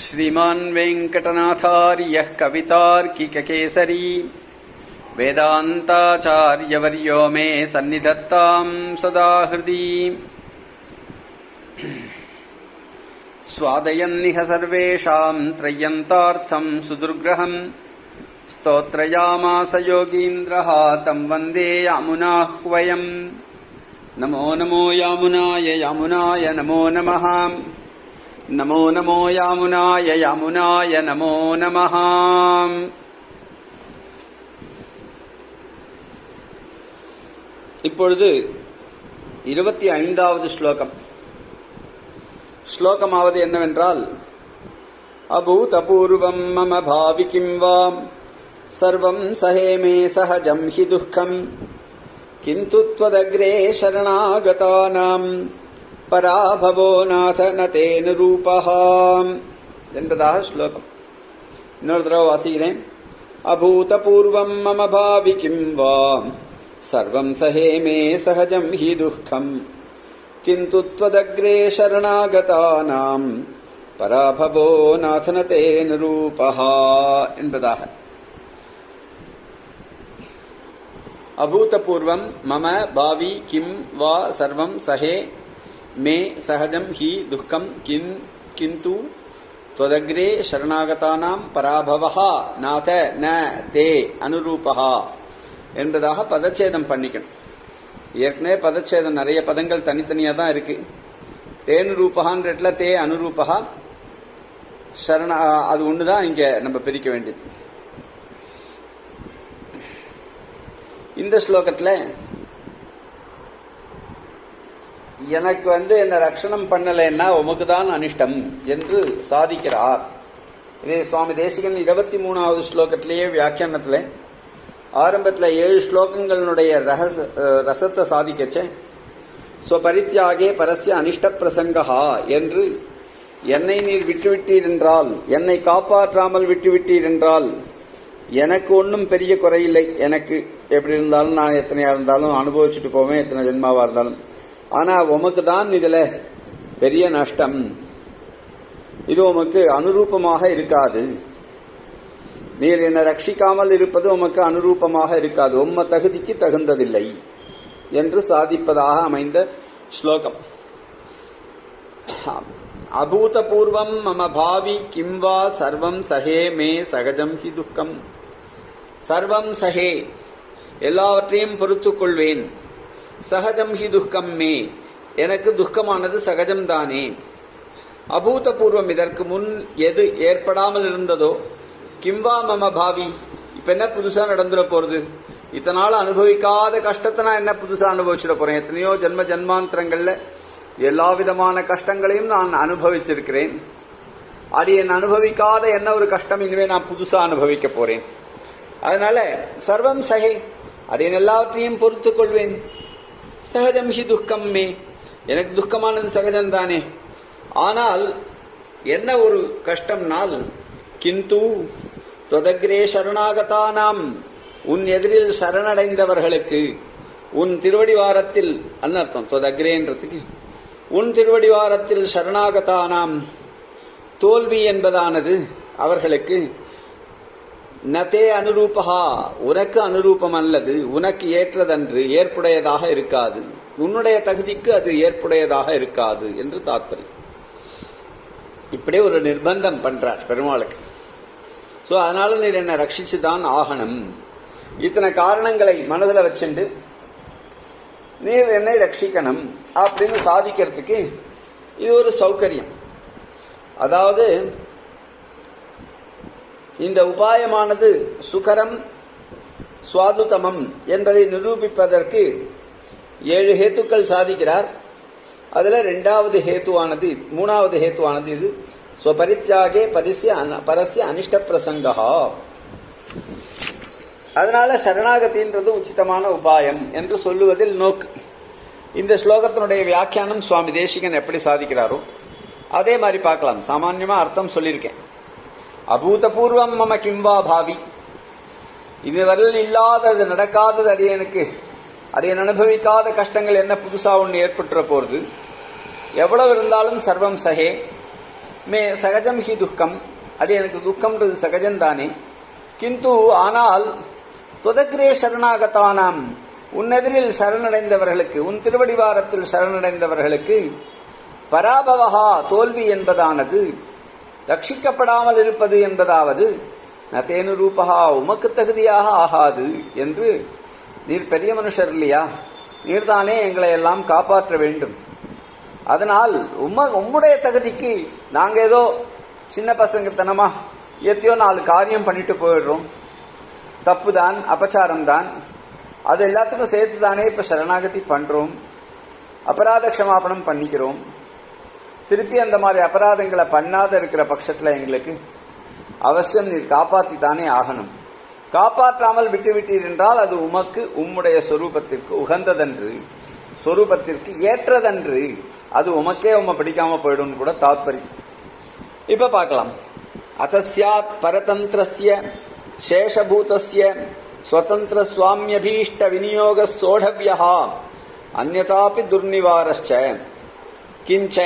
श्रीमान् वेङ्कटनाथार्यः कवितार्किककेसरी वेदान्ताचार्यवर्यो मे सन्निधत्ताम् सदा हृदि स्वादयन्निह सर्वेषाम् त्रय्यन्तार्थम् सुदुर्ग्रहम् स्तोत्रयामास योगीन्द्रः तम् वन्दे यामुनाह्वयम् नमो नमो यामुनाय यामुनाय नमो नमः नमो नमो यामुनाय यामुनाय नमो नमः இப்பொழுது இருபத்தி ஐந்தாவது ஸ்லோகம் ஸ்லோகமாவது என்னவென்றால் அபூதபூர்வம் மம பாவி கிம் வாம் சர்வம் சஹே மே சஹஜம் ஹி துக்கம் கிந்து त्वदग्रे शरणागतानाम् பராபவோ நாத நதேனு ரூபஹாம் என்பதாக ஸ்லோகம் இன்னொரு தடவை வாசிக்கிறேன் அபூதபூர்வம் மம பாவி கிம் வாம் சர்வம் சஹே மே சஹஜம் ஹி துக்கம் கிந்து त्वदग्रे शरणागतानाम् பராபவோ நாசனதே நிரூபஹா என்பதாக அபூதபூர்வம் மம பாவி கிம் வா சர்வம் சஹே மே சகஜம் ஹி துக்கம் கின் கிந்து त्वदग्रे शरणागतानाம் பராபவஹா நாத ந தே அனுரூபஹா என்பதாக பதச்சேதம் பண்ணிக்கணும் ஏற்கனவே பதச்சேதம் நிறைய பதங்கள் தனித்தனியா தான் இருக்கு தேனு ரூபகான்ற தே அனுரூபகா சரண அது ஒண்ணுதான் இங்க நம்ம பிரிக்க வேண்டியது இந்த ஸ்லோகத்துல எனக்கு வந்து என்ன ரட்சணம் பண்ணலைன்னா உமக்கு தான் அனிஷ்டம் என்று சாதிக்கிறார் இதே சுவாமி தேசிகன் இருபத்தி மூணாவது ஸ்லோகத்திலேயே வியாக்கியானத்துல ஆரம்பத்துல ஏழு ஸ்லோகங்களுடைய ரகச ரசத்தை சாதிக்கச்சே ஸ்வபரித்தியாகே பரஸ்ய அனிஷ்ட பிரசங்கா என்று என்னை நீர் விட்டுவிட்டீர் என்றால் என்னை காப்பாற்றாமல் விட்டுவிட்டீர் என்றால் எனக்கு ஒன்றும் பெரிய குறையில்லை எனக்கு எப்படி இருந்தாலும் நான் எத்தனையா இருந்தாலும் அனுபவிச்சுட்டு போவேன் எத்தனை ஜென்மாவா இருந்தாலும் ஆனா உமக்கு தான் இதுல பெரிய நஷ்டம் இது உமக்கு அனுரூபமாக இருக்காது நீர் என்னை ரட்சிக்காமல் இருப்பது உமக்கு அனுரூபமாக இருக்காது உம்ம தகுதிக்கு தகுந்ததில்லை என்று சாதிப்பதாக அமைந்த ஸ்லோகம் அபூதபூர்வம் மம பாவி கிம் வா சர்வம் சஹே மே சகஜம் ஹி துக்கம் சர்வம் சஹே எல்லாவற்றையும் பொறுத்துக் கொள்வேன் சகஜம் ஹி துக்கம் மே எனக்கு துக்கமானது சகஜம்தானே அபூதபூர்வம் இதற்கு முன் எது ஏற்படாமல் இருந்ததோ கிம்வா மம பாவி இப்ப என்ன புதுசா நடந்துட போறது இத்தனால அனுபவிக்காத கஷ்டத்தை நான் என்ன புதுசா அனுபவிச்சுட போறேன் எத்தனையோ ஜென்ம ஜென்மாந்திரங்கள்ல எல்லா விதமான கஷ்டங்களையும் நான் அனுபவிச்சிருக்கிறேன் அது என் அனுபவிக்காத என்ன ஒரு கஷ்டம் இனிமே நான் புதுசா அனுபவிக்க போறேன் அதனால சர்வம் சகை அடியன் எல்லாவற்றையும் பொறுத்துக் கொள்வேன் சகஜம் ஹி துக்கம் மே எனக்கு துக்கமானது சகஜம் தானே ஆனால் என்ன ஒரு கஷ்டம்னால் கிந்து தொதக்ரே சரணாகதானாம் உன் எதிரில் சரணடைந்தவர்களுக்கு உன் திருவடிவாரத்தில் அன்னர்த்தம் தொதக்ரேன்றதுக்கு உன் திருவடிவாரத்தில் சரணாகதானாம் தோல்வி என்பதானது அவர்களுக்கு நதே அனுரூபகா உனக்கு அனுரூபம் அல்லது உனக்கு ஏற்றதன்று ஏற்புடையதாக இருக்காது உன்னுடைய தகுதிக்கு அது ஏற்புடையதாக இருக்காது என்று தாத்பரியம் இப்படியே ஒரு நிர்பந்தம் பண்றார் பெருமாளுக்கு சோ அதனால நீர் என்னை ரட்சிச்சு தான் ஆகணும் இத்தனை காரணங்களை மனதில் வச்சுண்டு நீர் என்னை ரட்சிக்கணும் அப்படின்னு சாதிக்கிறதுக்கு இது ஒரு சௌகரியம் அதாவது இந்த உபாயமானது சுகரம் சுவாதுதமம் என்பதை நிரூபிப்பதற்கு ஏழு ஹேத்துக்கள் சாதிக்கிறார் அதுல ரெண்டாவது ஹேத்துவானது மூணாவது ஹேத்துவானது இது ஸ்வபரித்தியாகே பரிசிய பரஸ்ய அனிஷ்ட பிரசங்கா அதனால சரணாகதின்றது உச்சிதமான உபாயம் என்று சொல்லுவதில் நோக்கு இந்த ஸ்லோகத்தினுடைய வியாக்கியானம் சுவாமி தேசிகன் எப்படி சாதிக்கிறாரோ அதே மாதிரி பார்க்கலாம் சாமான்யமா அர்த்தம் சொல்லியிருக்கேன் அபூதபூர்வம் மம கிம்வா பாவி இதுவரையில் இல்லாதது நடக்காதது அடியனுக்கு அடியன் அனுபவிக்காத கஷ்டங்கள் என்ன புதுசா ஒன்று ஏற்பட்டுற போறது எவ்வளவு இருந்தாலும் சர்வம் சகே மே சகஜம் ஹி துக்கம் அது எனக்கு துக்கம்ன்றது சகஜம்தானே கிந்து ஆனால் துதக்ரே சரணாகத்தானாம் உன்னெதிரில் சரணடைந்தவர்களுக்கு உன் திருவடிவாரத்தில் சரணடைந்தவர்களுக்கு பராபவகா தோல்வி என்பதானது ரட்சிக்கப்படாமல் இருப்பது என்பதாவது நதேனு ரூபகா உமக்கு தகுதியாக ஆகாது என்று நீர் பெரிய மனுஷர் இல்லையா நீர்தானே எங்களை எல்லாம் காப்பாற்ற வேண்டும் அதனால் உம்ம உம்முடைய தகுதிக்கு நாங்க ஏதோ சின்ன பசங்கத்தனமா எத்தையோ நாலு காரியம் பண்ணிட்டு போயிடுறோம் தப்பு தான் அபச்சாரம் தான் அது எல்லாத்துக்கும் சேர்த்து தானே இப்ப சரணாகதி பண்றோம் அபராத க்ஷமாபணம் பண்ணிக்கிறோம் திருப்பி அந்த மாதிரி அபராதங்களை பண்ணாத இருக்கிற பட்சத்துல எங்களுக்கு அவசியம் நீர் காப்பாத்தி தானே ஆகணும் காப்பாற்றாமல் விட்டுவிட்டீர் என்றால் அது உமக்கு உம்முடைய சொரூபத்திற்கு உகந்ததன்று சொரூபத்திற்கு ஏற்றதன்று அது உமக்கே உம பிடிக்காம போயிடும் கூட தாத்பரியம் இப்ப பார்க்கலாம் அத்தஸ்யாத் பரதந்திரஸ்ய சேஷபூதஸ்ய ஸ்வதந்திர சுவாமியபீஷ்ட விநியோக சோடவியா அந்நதாபி துர்நிவாரஸ்ச கிஞ்ச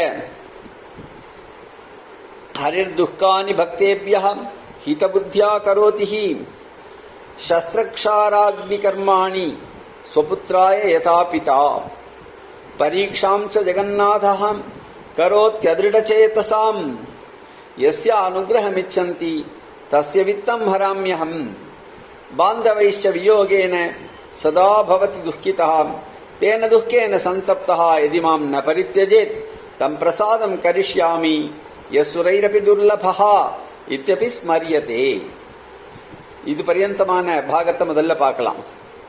हरिर्दुःखानि भक्तेभ्यः हितबुद्ध्या करोति हि शस्त्रक्षाराग्निकर्माणि स्वपुत्राय यथा पिता परीक्षां च जगन्नाथः करोत्यदृढचेतसाम् यस्य अनुग्रहमिच्छन्ति तस्य वित्तं हराम्यहम् बान्धवैश्च वियोगेन सदा भवति दुःखितः तेन दुःखेन सन्तप्तः यदि मां न परित्यजेत् तं प्रसादं करिष्यामि யசுரைரபி துர்லபா இத்தியபி ஸ்மரியதே இது பரியந்தமான பாகத்தை முதல்ல பார்க்கலாம்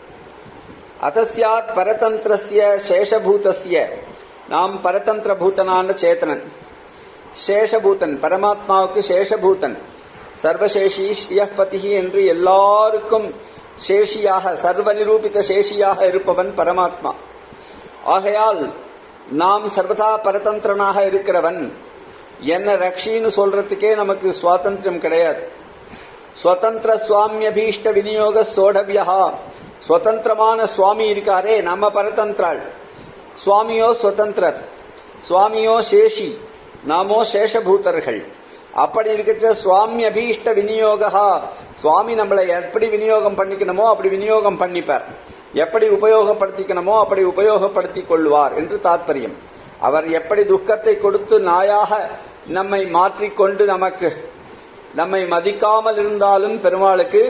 அசஸ்யாத் பரதந்திரஸ்ய சேஷபூதஸ்ய நாம் பரதந்திர பூதனான சேத்தனன் சேஷபூதன் பரமாத்மாவுக்கு சேஷபூதன் சர்வசேஷி ஸ்ரீயபதி என்று எல்லாருக்கும் சேஷியாக சர்வ நிரூபித்த சேஷியாக இருப்பவன் பரமாத்மா ஆகையால் நாம் சர்வதா பரதந்திரனாக இருக்கிறவன் என்ன ரக்ஷின்னு சொல்றதுக்கே நமக்கு சுவாதந்திரம் கிடையாது ஸ்வதந்திர சுவாமியபீஷ்ட விநியோக சோடவியா சுதந்திரமான சுவாமி இருக்காரே நம்ம பரதந்திராள் சுவாமியோ சுதந்திரர் சுவாமியோ சேஷி நாமோ சேஷபூதர்கள் அப்படி இருக்கச்ச சுவாமி அபீஷ்ட விநியோகா சுவாமி நம்மளை எப்படி விநியோகம் பண்ணிக்கணுமோ அப்படி விநியோகம் பண்ணிப்பார் எப்படி உபயோகப்படுத்திக்கணுமோ அப்படி உபயோகப்படுத்திக் கொள்வார் என்று தாத்பரியம் அவர் எப்படி துக்கத்தை கொடுத்து நாயாக நம்மை மாற்றிக்கொண்டு நமக்கு நம்மை மதிக்காமல் இருந்தாலும் பெருமாளுக்கு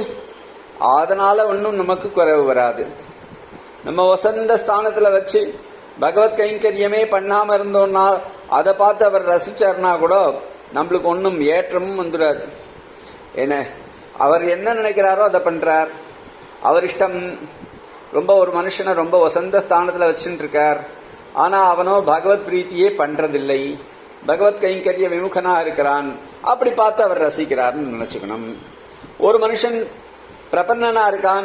அதனால ஒன்றும் நமக்கு குறைவு வராது நம்ம வசந்த ஸ்தானத்துல வச்சு பகவத் கைங்கரியமே பண்ணாம இருந்தோம்னா அதை பார்த்து அவர் ரசிச்சார்னா கூட நம்மளுக்கு ஒன்றும் ஏற்றமும் வந்துடாது என்ன அவர் என்ன நினைக்கிறாரோ அதை பண்றார் அவர் இஷ்டம் ரொம்ப ஒரு மனுஷனை ரொம்ப வசந்த ஸ்தானத்துல வச்சுட்டு இருக்கார் ஆனா அவனோ பகவத் பிரீத்தியே பண்றதில்லை பகவத் கைங்கரிய விமுகனா இருக்கிறான் அப்படி பார்த்து அவர் ரசிக்கிறார்னு நினைச்சுக்கணும் ஒரு மனுஷன் பிரபன்னனா இருக்கான்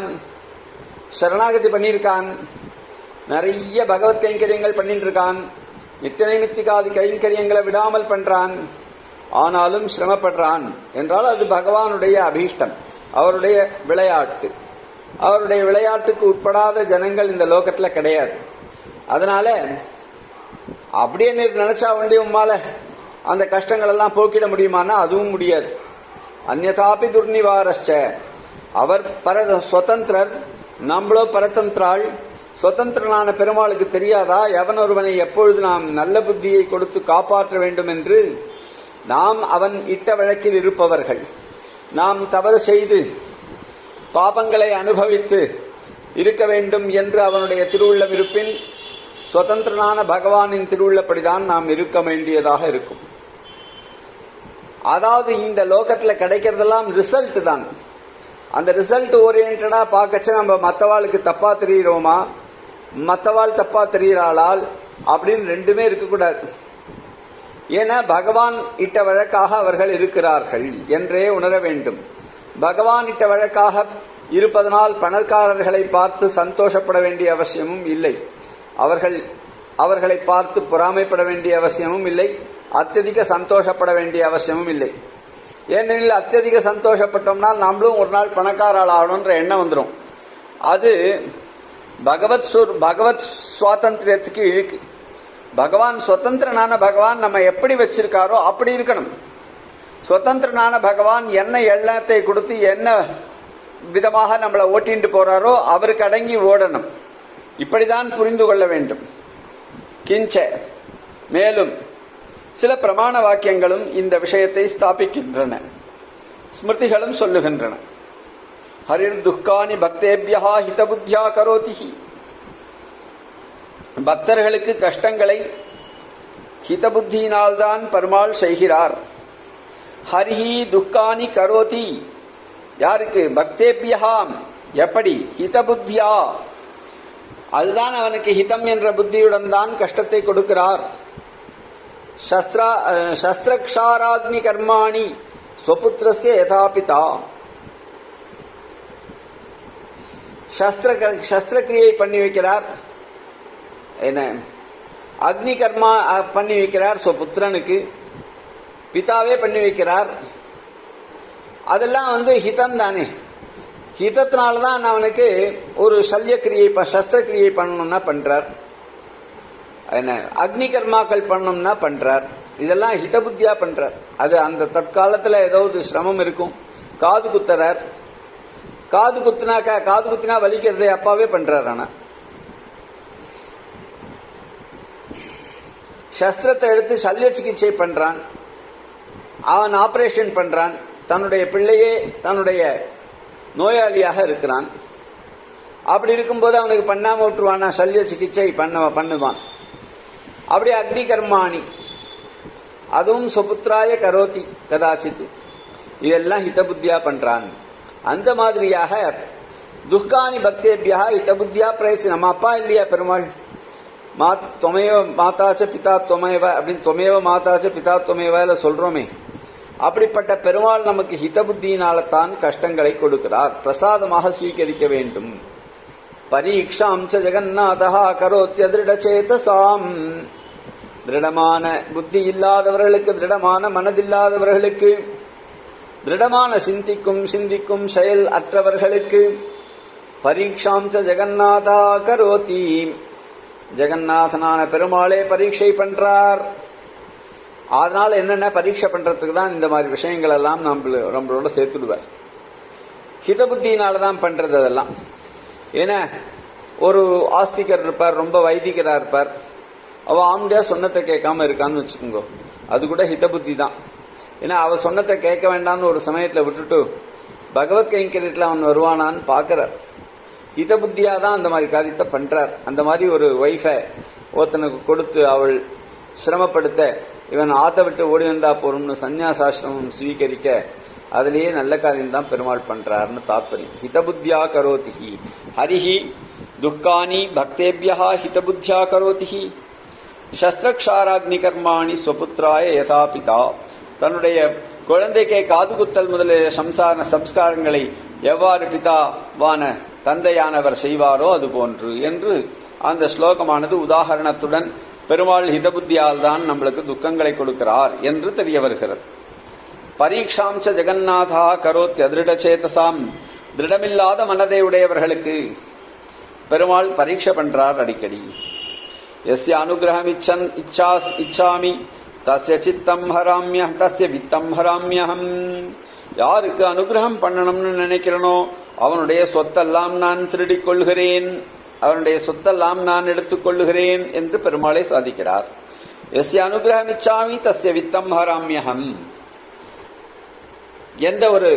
சரணாகதி பண்ணியிருக்கான் நிறைய பகவத் கைங்கரியங்கள் பண்ணிட்டு இருக்கான் நித்திய நைமித்திகாதி கைங்கரியங்களை விடாமல் பண்றான் ஆனாலும் சிரமப்படுறான் என்றால் அது பகவானுடைய அபீஷ்டம் அவருடைய விளையாட்டு அவருடைய விளையாட்டுக்கு உட்படாத ஜனங்கள் இந்த லோகத்துல கிடையாது அதனால அப்படியே நீர் நினைச்சா வேண்டிய உம்மால அந்த கஷ்டங்கள் எல்லாம் போக்கிட முடியுமானா அதுவும் முடியாது அந்நதாபி துர்நிவாரஸ்ச அவர் பர சுதந்திரர் நம்மளோ பரதந்திராள் சுதந்திரனான பெருமாளுக்கு தெரியாதா எவன் ஒருவனை எப்பொழுது நாம் நல்ல புத்தியை கொடுத்து காப்பாற்ற வேண்டும் என்று நாம் அவன் இட்ட வழக்கில் இருப்பவர்கள் நாம் தவறு செய்து பாபங்களை அனுபவித்து இருக்க வேண்டும் என்று அவனுடைய திருவுள்ளம் இருப்பின் சுதந்திரனான பகவானின் திருவுள்ளப்படிதான் நாம் இருக்க வேண்டியதாக இருக்கும் அதாவது இந்த லோகத்துல கிடைக்கிறதெல்லாம் ரிசல்ட் தான் அந்த ரிசல்ட் ஓரியன்டா பார்க்கச்ச நம்ம மத்தவாளுக்கு தப்பா தெரிகிறோமா மத்தவாள் தப்பா தெரிகிறாளால் அப்படின்னு ரெண்டுமே இருக்கக்கூடாது ஏன்னா பகவான் இட்ட வழக்காக அவர்கள் இருக்கிறார்கள் என்றே உணர வேண்டும் பகவான் இட்ட வழக்காக இருப்பதனால் பணக்காரர்களை பார்த்து சந்தோஷப்பட வேண்டிய அவசியமும் இல்லை அவர்கள் அவர்களை பார்த்து பொறாமைப்பட வேண்டிய அவசியமும் இல்லை அत्यதிக சந்தோஷப்பட வேண்டிய அவசியமும் இல்லை ஏனெனில் அत्यதிக சந்தோஷப்பட்டோம்னால் நம்மளும் ஒரு நாள் பணக்காரால் ஆகணுன்ற எண்ணம் வந்துடும் அது பகவத் சுர் பகவத் சுவாதந்திரியத்துக்கு இழுக்கு பகவான் சுதந்திரனான பகவான் நம்ம எப்படி வச்சிருக்காரோ அப்படி இருக்கணும் சுதந்திரனான பகவான் என்ன எண்ணத்தை கொடுத்து என்ன விதமாக நம்மளை ஓட்டிட்டு போறாரோ அவருக்கு அடங்கி ஓடணும் இப்படிதான் புரிந்து கொள்ள வேண்டும் கிஞ்ச மேலும் சில பிரமாண வாக்கியங்களும் இந்த விஷயத்தை ஸ்தாபிக்கின்றன ஸ்மிருதிகளும் சொல்லுகின்றன ஹரிர் துக்கானி பக்தேபியா ஹிதபுத்தியா கரோதிஹி பக்தர்களுக்கு கஷ்டங்களை ஹிதபுத்தியினால்தான் பெருமாள் செய்கிறார் ஹரிஹி துக்கானி கரோதி யாருக்கு பக்தேபியகாம் எப்படி ஹிதபுத்தியா அதுதான் அவனுக்கு ஹிதம் என்ற புத்தியுடன் தான் கஷ்டத்தை கொடுக்கிறார் சஸ்திரா சஸ்திரக்ஷாராக்னி கர்மாணி ஸ்வபுத்திரஸ்ய யதாபிதா சஸ்திர சஸ்திரக்கிரியை பண்ணி வைக்கிறார் என்ன அக்னி கர்மா அஹ், பண்ணி வைக்கிறார் புத்திரனுக்கு பிதாவே பண்ணி வைக்கிறார் அதெல்லாம் வந்து ஹிதம் தானே ஹிதத்தினால தான் அவனுக்கு ஒரு சல்யக்கிரியை ப- சஸ்திரக்கிரியை பண்ணணும்னா பண்றார் என்ன அக்னி கர்மாக்கள் பண்ணணும்னா பண்றார் இதெல்லாம் ஹிதபுத்தியா பண்றார் அது அந்த தற்காலத்துல ஏதாவது சிரமம் இருக்கும் காது குத்துறார் காது குத்துனாக்கா காது குத்தினா வலிக்கிறதே அப்பாவே பண்றார் ஆனா சஸ்திரத்தை எடுத்து சல்ய சிகிச்சை பண்றான் அவன் ஆபரேஷன் பண்றான் தன்னுடைய பிள்ளையே தன்னுடைய நோயாளியாக இருக்கிறான் அப்படி இருக்கும்போது அவனுக்கு பண்ணாம விட்டுருவானா சல்ய சிகிச்சை பண்ண பண்ணுவான் அப்படி அக்னி கர்மாணி அதுவும் சுபுத்திராய கரோதி கதாச்சித் இதெல்லாம் ஹிதபுத்தியா பண்றான் அந்த மாதிரியாக துக்கானி பக்தேபியா ஹிதபுத்தியா பிரயச்சு நம்ம அப்பா இல்லையா பெருமாள் மாத் தொமையவ மாதாச்ச பிதா தொமைவ அப்படின்னு தொமையவ மாதாச்ச பிதா தொமைவல சொல்றோமே அப்படிப்பட்ட பெருமாள் நமக்கு ஹிதபுத்தியினால தான் கஷ்டங்களை கொடுக்கிறார் பிரசாதமாக ஸ்வீகரிக்க வேண்டும் பரீட்சாம் ச ஜெகநாதா கரோத்திய திருடச்சேதசாம் திருடமான புத்தி இல்லாதவர்களுக்கு திருடமான மனதில்லாதவர்களுக்கு திருடமான சிந்திக்கும் சிந்திக்கும் செயல் அற்றவர்களுக்கு பரீட்சாம் ச ஜெகநாதா கரோதி ஜெகநாதனான பெருமாளே பரீட்சை பண்றார் அதனால என்னென்ன பரீட்சை பண்றதுக்கு தான் இந்த மாதிரி விஷயங்கள் எல்லாம் நம்மள நம்மளோட சேர்த்துடுவார் ஹிதபுத்தியினால தான் பண்றது அதெல்லாம் ஏன்னா ஒரு ஆஸ்திகர் இருப்பார் ரொம்ப வைதிகரா இருப்பார் அவ ஆம்டியா சொன்னத்தை கேட்காம இருக்கான்னு வச்சுக்கோங்க அது கூட ஹிதபுத்தி தான் ஏன்னா அவ சொன்னத்தை கேட்க வேண்டாம்னு ஒரு சமயத்துல விட்டுட்டு பகவத் கைங்கரியத்துல அவன் வருவானான்னு பாக்குறார் ஹிதபுத்தியா தான் அந்த மாதிரி காரியத்தை பண்றார் அந்த மாதிரி ஒரு ஒய்ஃபை ஒருத்தனுக்கு கொடுத்து அவள் சிரமப்படுத்த இவன் ஆத்த விட்டு ஓடி வந்தா போறோம்னு சந்நியாசாசிரமம் ஸ்வீகரிக்க அதுலயே நல்ல காரியம் தான் பெருமாள் பண்றாருன்னு தாத்பரியம் ஹிதபுத்தியா கரோதிஹி ஹரிஹி துக்கானி பக்தேபியா ஹிதபுத்தியா கரோதிஹி சஸ்திரக்ஷாராக்னி கர்மாணி ஸ்வபுத்திராய யதாபிதா தன்னுடைய குழந்தைக்கே காது குத்தல் முதலிய சம்சார சம்ஸ்காரங்களை எவ்வாறு பிதாவான தந்தையானவர் செய்வாரோ அது போன்று என்று அந்த ஸ்லோகமானது உதாகரணத்துடன் பெருமாள் ஹிதபுத்தியால் தான் நம்மளுக்கு துக்கங்களை கொடுக்கிறார் என்று தெரிய வருகிறது பரீட்சாம் ச ஜெகநாதா கரோத் அதிருடச்சேதசாம் திருடமில்லாத மனதை உடையவர்களுக்கு பெருமாள் பரீட்சை பண்றார் அடிக்கடி எஸ்ய அனுகிரகம் இச்சன் இச்சாஸ் இச்சாமி தஸ்ய சித்தம் ஹராமிய தஸ்ய வித்தம் ஹராமியகம் யாருக்கு அனுகிரகம் பண்ணணும்னு நினைக்கிறனோ அவனுடைய சொத்தெல்லாம் நான் திருடிக் கொள்கிறேன் அவனுடைய சொத்தெல்லாம் நான் எடுத்துக் கொள்ளுகிறேன் என்று பெருமாளை சாதிக்கிறார் எஸ்ய அனுகிரகம் இச்சாமி தஸ்ய வித்தம் ஹராமியகம் எந்த ஒரு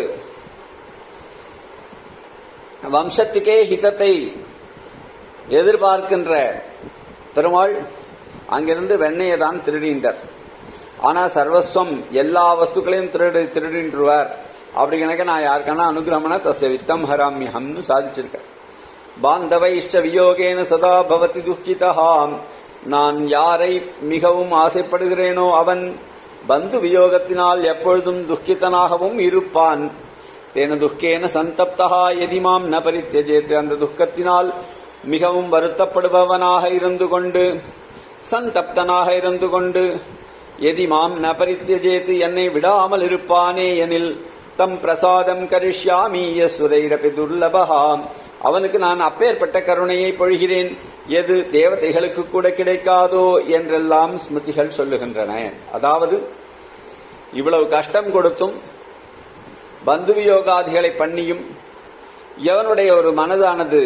வம்சத்துக்கே ஹிதத்தை எதிர்பார்க்கின்ற பெருமாள் அங்கிருந்து வெண்ணையை தான் திருடின்றார் ஆனா சர்வஸ்வம் எல்லா வஸ்துக்களையும் திருடு திருடின்றுவார் அப்படி கணக்க நான் யாருக்கான அனுகிரமண தஸ்ய வித்தம் ஹராமியஹம்னு சாதிச்சிருக்கேன் பாந்தவைஷ்ட வியோகேன சதா பவதி துக்கிதஹாம் நான் யாரை மிகவும் ஆசைப்படுகிறேனோ அவன் பந்து வியோகத்தினால் எப்பொழுதும் துக்கித்தனாகவும் இருப்பான் தேன துக்கேன சந்தப்தா எதிமாம் ந பரித்தியஜேத்து அந்த துக்கத்தினால் மிகவும் வருத்தப்படுபவனாக இருந்து கொண்டு சந்தப்தனாக இருந்து கொண்டு எதிமாம் ந பரித்தியஜேத்து என்னை விடாமல் இருப்பானே எனில் தம் பிரசாதம் கரிஷ்யாமி யசுரைரபி துர்லபஹாம் அவனுக்கு நான் அப்பேற்பட்ட கருணையை பொழிகிறேன் எது தேவதைகளுக்கு கூட கிடைக்காதோ என்றெல்லாம் ஸ்மிருதிகள் சொல்லுகின்றன அதாவது இவ்வளவு கஷ்டம் கொடுத்தும் பந்துவியோகாதிகளை பண்ணியும் எவனுடைய ஒரு மனதானது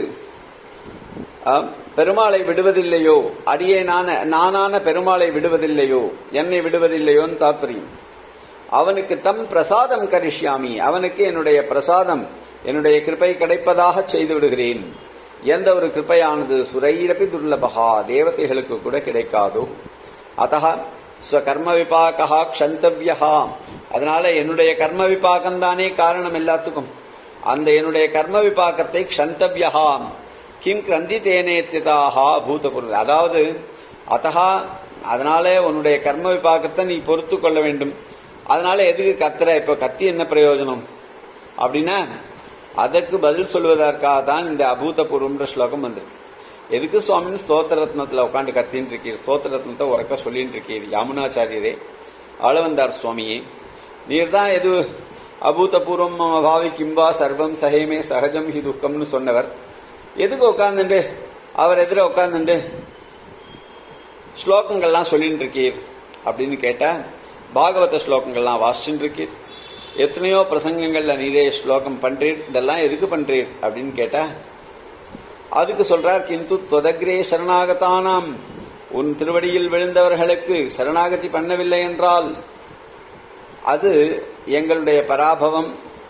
ஆம், பெருமாளை விடுவதில்லையோ அடியே நான நானான பெருமாளை விடுவதில்லையோ என்னை விடுவதில்லையோன்னு தாத்பரியம் அவனுக்கு தம் பிரசாதம் கரிஷ்யாமி அவனுக்கு என்னுடைய பிரசாதம் என்னுடைய கிருபை கிடைப்பதாக செய்து விடுகிறேன் எந்த ஒரு கிருபையானது சுரைரபி துர்லபகா தேவதைகளுக்கு கூட கிடைக்காதோ அத்தः ஸ்வகர்ம விபாகா க்ஷந்தவ்யா அதனால என்னுடைய கர்ம விபாகம் தானே காரணம் எல்லாத்துக்கும் அந்த என்னுடைய கர்ம விபாகத்தை க்ஷந்தவ்யா கிம் கிரந்தித்தேனேத்தியதாக பூதபுருஷ அதாவது அத்தகா அதனால உன்னுடைய கர்ம விபாகத்தை நீ பொறுத்து கொள்ள வேண்டும் அதனால எதுக்கு கத்துற இப்ப கத்தி என்ன பிரயோஜனம் அப்படின்னா அதற்கு பதில் சொல்வதற்காக தான் இந்த அபூதபூர்வம்ன்ற ஸ்லோகம் வந்திருக்கு எதுக்கு சுவாமின்னு ஸ்தோத்திர ரத்னத்துல உட்காந்து கத்தின்னு இருக்கீர் ஸ்தோத்திர ரத்னத்தை உறக்க சொல்லிட்டு இருக்கீர் யாமுனாச்சாரியரே ஆளவந்தார் சுவாமியே நீர் தான் எது அபூதபூர்வம் மம பாவி கிம்பா சர்வம் சஹேமே சகஜம் ஹி துக்கம்னு சொன்னவர் எதுக்கு உட்காந்துண்டு அவர் எதிர உட்காந்துண்டு ஸ்லோகங்கள்லாம் சொல்லிட்டு இருக்கீர் அப்படின்னு கேட்டா பாகவத ஸ்லோகங்கள்லாம் வாசிச்சுட்டு இருக்கீர் எத்தனையோ பிரசங்கங்கள்ல நீரே ஸ்லோகம் பண்றீர் இதெல்லாம் எதுக்கு பண்றீர் அப்படின்னு கேட்டா அதுக்கு சொல்றார் கிந்து தொதக்ரே சரணாகதானாம் உன் திருவடியில் விழுந்தவர்களுக்கு சரணாகதி பண்ணவில்லை என்றால் அது எங்களுடைய பராபவம்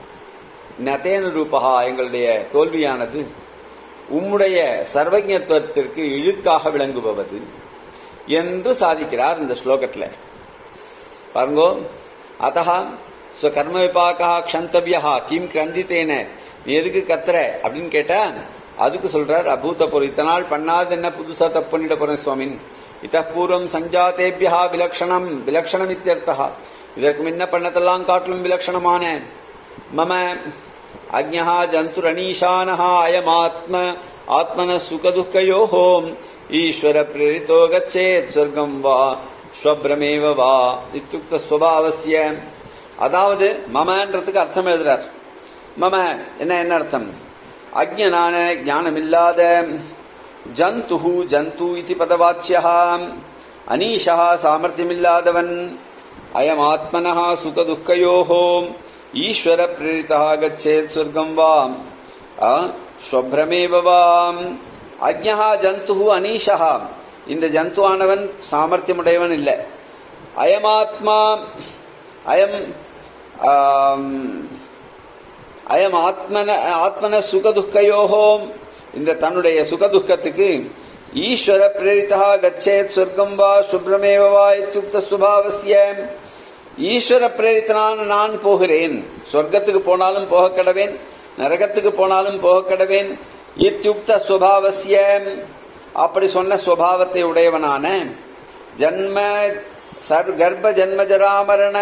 நதேன ரூபகா எங்களுடைய தோல்வியானது உம்முடைய சர்வஜத்துவத்திற்கு இழுக்காக விளங்குபவது என்று சாதிக்கிறார் இந்த ஸ்லோகத்துல பாருங்கோ அத்தகா ஸ்வகர்ம விபாகா க்ஷந்தவியா கிம் கிரந்தித்தேன நீ எதுக்கு கத்துற அப்படின்னு கேட்டா அதுக்கு சொல்றார் அபூதபுரம் இத்தனை நாள் பண்ணாது என்ன புதுசா தப்பு பண்ணிட போறேன் சுவாமின் இத பூர்வம் சஞ்சாத்தேபியா விலக்ஷணம் விலக்ஷணம் இத்தியர்த்தா இதற்கு முன்ன பண்ணதெல்லாம் காட்டிலும் விலக்ஷணமான மம அஜ்ஞா ஜந்துரனீஷானः அயமாத்ம ஆத்மன சுகதுக்கயோஹோ ஈஸ்வர பிரேரிதோ கச்சேத் சொர்க்கம் வா ஸ்வப்ரமேவ வா இத்துக்த ஸ்வபாவசிய அதாவது மமன்றதுக்கு அர்த்தம் எழுதுறார் மம என்ன என்ன அர்த்தம் அஜ்ஞனான ஞானமில்லாத ஜந்து ஜந்து இது பதவாச்சியா அனீஷா சாமர்த்தியமில்லாதவன் அயம் ஆத்மனः சுகதுக்கயோஹோ ஈஸ்வர பிரேரிதா கச்சேத் சொர்க்கம் வா ஸ்வப்ரமேவ வாம் அஜ்ஞா ஜந்து அனீஷா இந்த ஜந்துவானவன் சாமர்த்தியமுடையவன் இல்லை அயமாத்மா அயம் ஆம், அயம் ஆத்மன ஆத்மன சுகதுக்கயோகோ இந்த தன்னுடைய சுகதுக்கத்துக்கு ஈஸ்வர பிரேரிதா கச்சேத் சொர்க்கம் வா சுப்ரமேவ வா இத்தியுக்த சுபாவசிய ஈஸ்வர பிரேரித்தனான நான் போகிறேன் சொர்க்கத்துக்கு போனாலும் போக கடவேன் நரகத்துக்கு போனாலும் போக கடவேன் இத்தியுக்த சுபாவசிய அப்படி சொன்ன சுபாவத்தை உடையவனான ஜன்ம சர் கர்ப்ப ஜன்ம ஜராமரண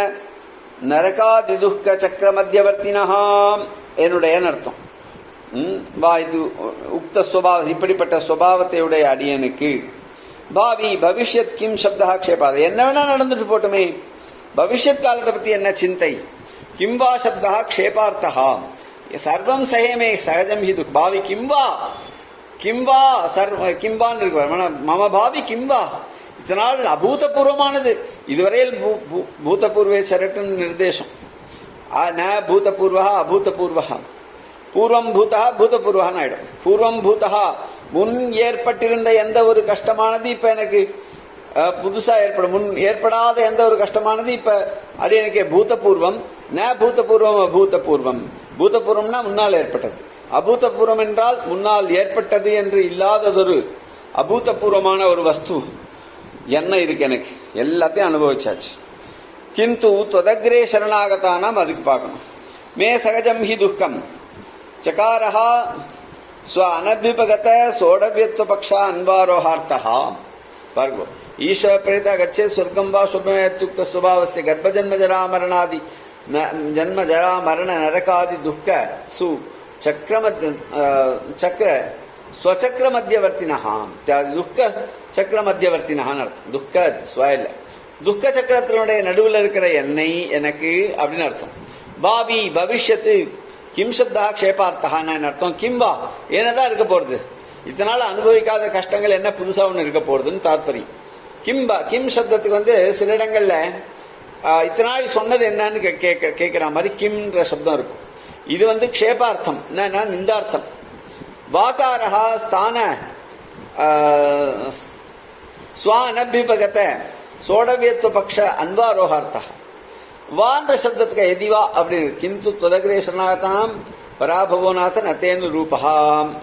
நரகாதி துக்க சக்கர மத்தியவர்த்தினஹா என்னுடைய அர்த்தம் ம், வா இது உக்த சுபாவ இப்படிப்பட்ட சுபாவத்தை உடைய அடியனுக்கு பாவி பவிஷ்யத் கிம் சப்தா க்ஷேபாத என்ன வேணா நடந்துட்டு போட்டுமே பவிஷ்யத் காலத்தை பத்தி என்ன சிந்தை கிம் வா சப்தா க்ஷேபார்த்தா சர்வம் சயமே சகஜம் ஹி துக் பாவி கிம் வா கிம் வா சர்வ கிம்பான்னு இருக்கு மன- மம பாவி கிம் வா இதனால் அபூதபூர்வமானது இதுவரையில் பூ- பூ- பூதபூர்வே சரட்டன் நிர்தேசம் ஆ, ந பூதபூர்வா அபூதபூர்வா பூர்வம் பூதா பூதபூர்வகான்னு ஆயிடும் பூர்வம் பூதா முன் ஏற்பட்டிருந்த எந்த ஒரு கஷ்டமானது இப்ப எனக்கு அஹ், புதுசா ஏற்படும் முன் ஏற்படாத எந்த ஒரு கஷ்டமானது இப்ப அடி எனக்கு பூதபூர்வம் ந பூதபூர்வம் அபூதபூர்வம் பூதபூர்வம்னா முன்னால் ஏற்பட்டது அபூதபூர்வம் என்றால் முன்னால் ஏற்பட்டது என்று இல்லாததொரு அபூதபூர்வமான ஒரு வஸ்து என்ன இருக்கு எனக்கு எல்லாத்தையும் அனுபவிச்சாச்சு கிந்து தொதக்ரே சரணாகதானாம் அதுக்கு பார்க்கணும் மே சகஜம் ஹி துக்கம் சகாரஹா ஸ்வ அனபிபகத சோடவியத்துவ பக்ஷா அன்வாரோஹார்த்தா பார்கோ ஈஸ்வர பிரேத கச்சே சொர்க்கம் வா சுபமேத்துக்த சுபாவஸ்ய கர்ப்பஜன்ம ஜராமரணாதி ந- ஜன்ம ஜரா மரண நரகாதி துக்க சு சக்கரமத் சக்கர ஸ்வச்சக்கர மத்தியவர்த்தினஹா துக்க சக்கர மத்தியவர்த்தினஹான்னு அர்த்தம் துக்க ஸ்வ இல்ல துக்க சக்கரத்தினுடைய நடுவில் இருக்கிற என்னை எனக்கு அப்படின்னு அர்த்தம் பாவி பவிஷ்யத்து கிம் சப்தா க்ஷேபார்த்தகான்னு என்ன அர்த்தம் கிம்பா என்னதான் இருக்க போறது இதனால அனுபவிக்காத கஷ்டங்கள் என்ன புதுசா ஒண்ணு இருக்க போறதுன்னு தாத்பரியம் கிம்பா கிம் சப்தத்துக்கு வந்து சில இடங்கள்ல ஆஹ், இத்தனை நாள் சொன்னது என்னன்னு கே- கேட்க கேட்கிற மாதிரி கிம்ன்ற சப்தம் இருக்கும் இது வந்து க்ஷேபார்த்தம் என்னன்னா நிந்தார்த்தம் வாகாரஹா ஸ்தான ஆஹ், ஸ்வானபிபகத சோடவியத்துவ பக்ஷ அன்வாரோகார்த்தா வான்ற சப்தத்துக்கு எதிவா அப்படின்னு கிந்து துவதகிரே சரணாகதாம் பராபவோநாத நத்தேனு ரூபகாம்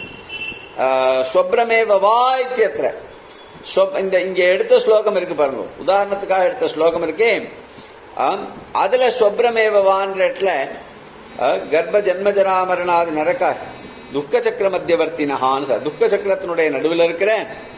ஸ்வப்ரமேவ வா இத்தியத்திர ஸ்வப்- இந்த இங்க எடுத்த ஸ்லோகம் இருக்கு பாருங்க உதாரணத்துக்காக எடுத்த ஸ்லோகம் இருக்கே ஆம், அதுல ஸ்வப்ரமேவ வான்ற இடத்துல அஹ், கர்ப்ப ஜன்ம ஜராமரணாதி நரக துக்க சக்கர மத்தியவர்த்தினஹான்னு சார். துக்க சக்கரத்தினுடைய நடுவில் இருக்கிற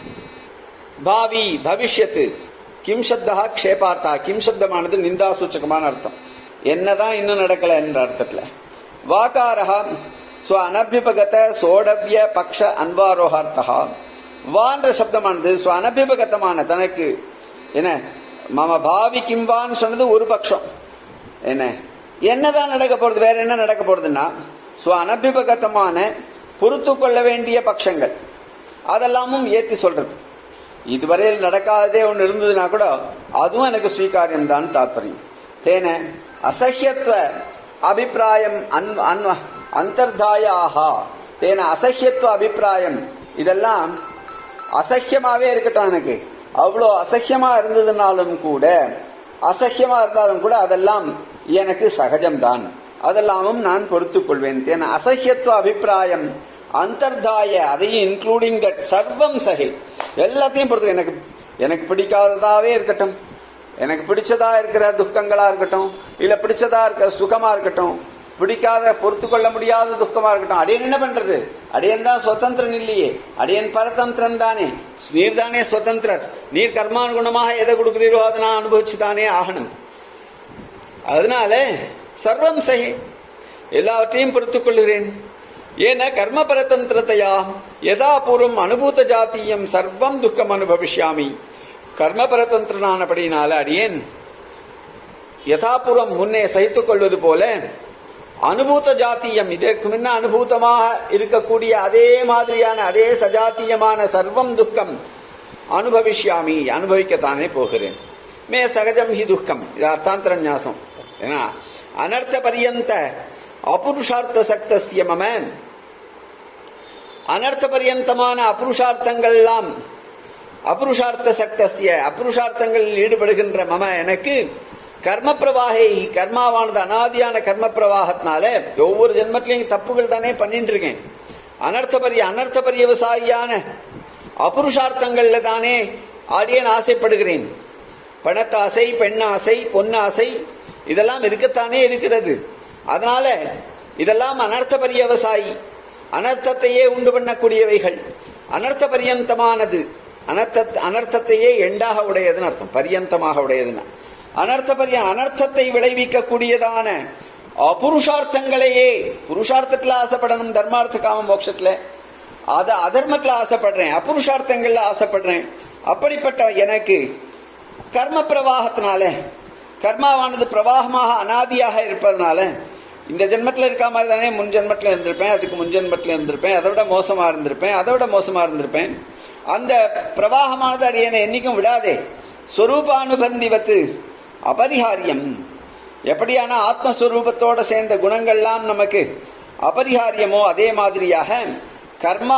பாவி பவிஷ்யத்து கிம் சப்தா க்ஷேபார்த்தா கிம் சப்தமானது நிந்தா சூச்சகமான அர்த்தம் என்னதான் இன்னும் நடக்கல என்ற அர்த்தத்துல வாகாரஹா ஸ்வ அனபிபகத சோடவிய பக்ஷ அன்வாரோகார்த்தா வான்ற சப்தமானது ஸ்வ அனபிபகதமான தனக்கு என்ன மம பாவி கிம்பான்னு சொன்னது ஒரு பட்சம் என்ன என்னதான் நடக்க போறது வேற என்ன நடக்க போறதுன்னா ஸ்வ அனபிபகதமான பொறுத்து கொள்ள வேண்டிய பட்சங்கள் அதெல்லாமும் ஏத்தி சொல்றது இதுவரையில் நடக்காததே ஒன்று இருந்ததுன்னா கூட அதுவும் எனக்கு ஸ்வீகாரியம் தான் தாத்பரியம் தேன அசஹ்யத்துவ அபிப்பிராயம் அன் அன் அந்தர்தாயாக தேன அசஹ்யத்துவ அபிப்பிராயம் இதெல்லாம் அசஹ்யமாவே இருக்கட்டும் எனக்கு அவ்வளோ அசஹ்யமா இருந்ததுனாலும் கூட அசஹ்யமா இருந்தாலும் கூட அதெல்லாம் எனக்கு சகஜம்தான் அதெல்லாமும் நான் பொறுத்துக் கொள்வேன் தேன அசஹ்யத்துவ அபிப்பிராயம் அந்தர்தாய அதையும் இன்க்ளூடிங் தட் சர்வம் சகி எல்லாத்தையும் பொறுத்து எனக்கு எனக்கு பிடிக்காததாவே இருக்கட்டும் எனக்கு பிடிச்சதா இருக்கிற துக்கங்களா இருக்கட்டும் இல்ல பிடிச்சதா இருக்க சுகமா இருக்கட்டும் பிடிக்காத பொறுத்து கொள்ள முடியாத துக்கமா இருக்கட்டும் அடியன் என்ன பண்றது அடியன் தான் சுதந்திரன் இல்லையே அடியன் பரதந்திரன் தானே நீர் தானே சுதந்திரர் நீர் கர்மானுகுணமாக எதை கொடுக்கிறீரோ அதை நான் அனுபவிச்சு தானே ஆகணும் அதனால சர்வம் சகி எல்லாவற்றையும் பொறுத்துக் கொள்கிறேன் ஏன கர்ம பரதந்திரத்தையா யதா பூர்வம் அனுபூத ஜாத்தியம் சர்வம் துக்கம் அனுபவிஷ்யாமி கர்ம பரதந்திரனானபடினால அடியேன் யதாபுரம் முன்னே சகித்துக் கொள்வது போல அனுபூத ஜாத்தியம் இதற்கு முன்ன அனுபூதமாக இருக்கக்கூடிய அதே மாதிரியான அதே சஜாத்தியமான சர்வம் துக்கம் அனுபவிஷ்யாமி அனுபவிக்கத்தானே போகிறேன் மே சகஜம் ஹி துக்கம் இது அர்த்தாந்தர ஞாசம் ஏன்னா அனர்த்த பரியந்த அபுருஷார்த்த சக்தசிய மம அனர்த்த பரியந்தமான அபுருஷார்த்தங்கள் எல்லாம் அபுருஷார்த்த சக்தசிய அபுருஷார்த்தங்களில் ஈடுபடுகின்ற மம எனக்கு கர்ம பிரவாகை கர்மாவானது அனாதியான கர்ம பிரவாகத்தினால ஒவ்வொரு ஜென்மத்திலையும் தப்புகள் தானே பண்ணிட்டு இருக்கேன் அனர்த்த பரிய அனர்த்த பரியவசாயியான அபுருஷார்த்தங்கள்ல தானே ஆடியன் ஆசைப்படுகிறேன் பணத்தாசை பெண்ணாசை பொன்னாசை இதெல்லாம் இருக்கத்தானே இருக்கிறது அதனால இதெல்லாம் அனர்த்த பரியவசாயி அனர்த்தத்தையே உண்டு பண்ணக்கூடியவைகள் அனர்த்த பரியந்தமானது அனர்த்த அனர்த்தத்தையே எண்டாக உடையதுன்னு அர்த்தம் பரியந்தமாக உடையதுன்னா அனர்த்த பரிய அனர்த்தத்தை விளைவிக்கக்கூடியதான அபுருஷார்த்தங்களையே புருஷார்த்தத்துல ஆசைப்படணும் தர்மார்த்த காம மோட்சத்துல அத அதர்மத்துல ஆசைப்படுறேன் அபுருஷார்த்தங்கள்ல ஆசைப்படுறேன் அப்படிப்பட்ட எனக்கு கர்ம பிரவாகத்தினால கர்மாவானது பிரவாகமாக அனாதியாக இருப்பதனால இந்த ஜென்மத்தில் இருக்க மாதிரி தானே முன் ஜென்மத்தில் இருந்திருப்பேன் அதுக்கு முன் ஜென்மத்தில் இருந்திருப்பேன் அதை விட மோசமா இருந்திருப்பேன் அதை விட மோசமா இருந்திருப்பேன் அந்த பிரவாகமானது அடியனை என்னைக்கும் விடாதே ஸ்வரூபானுபந்திவத்து அபரிஹாரியம் எப்படியான ஆத்மஸ்வரூபத்தோட சேர்ந்த குணங்கள்லாம் நமக்கு அபரிஹாரியமோ அதே மாதிரியாக கர்மா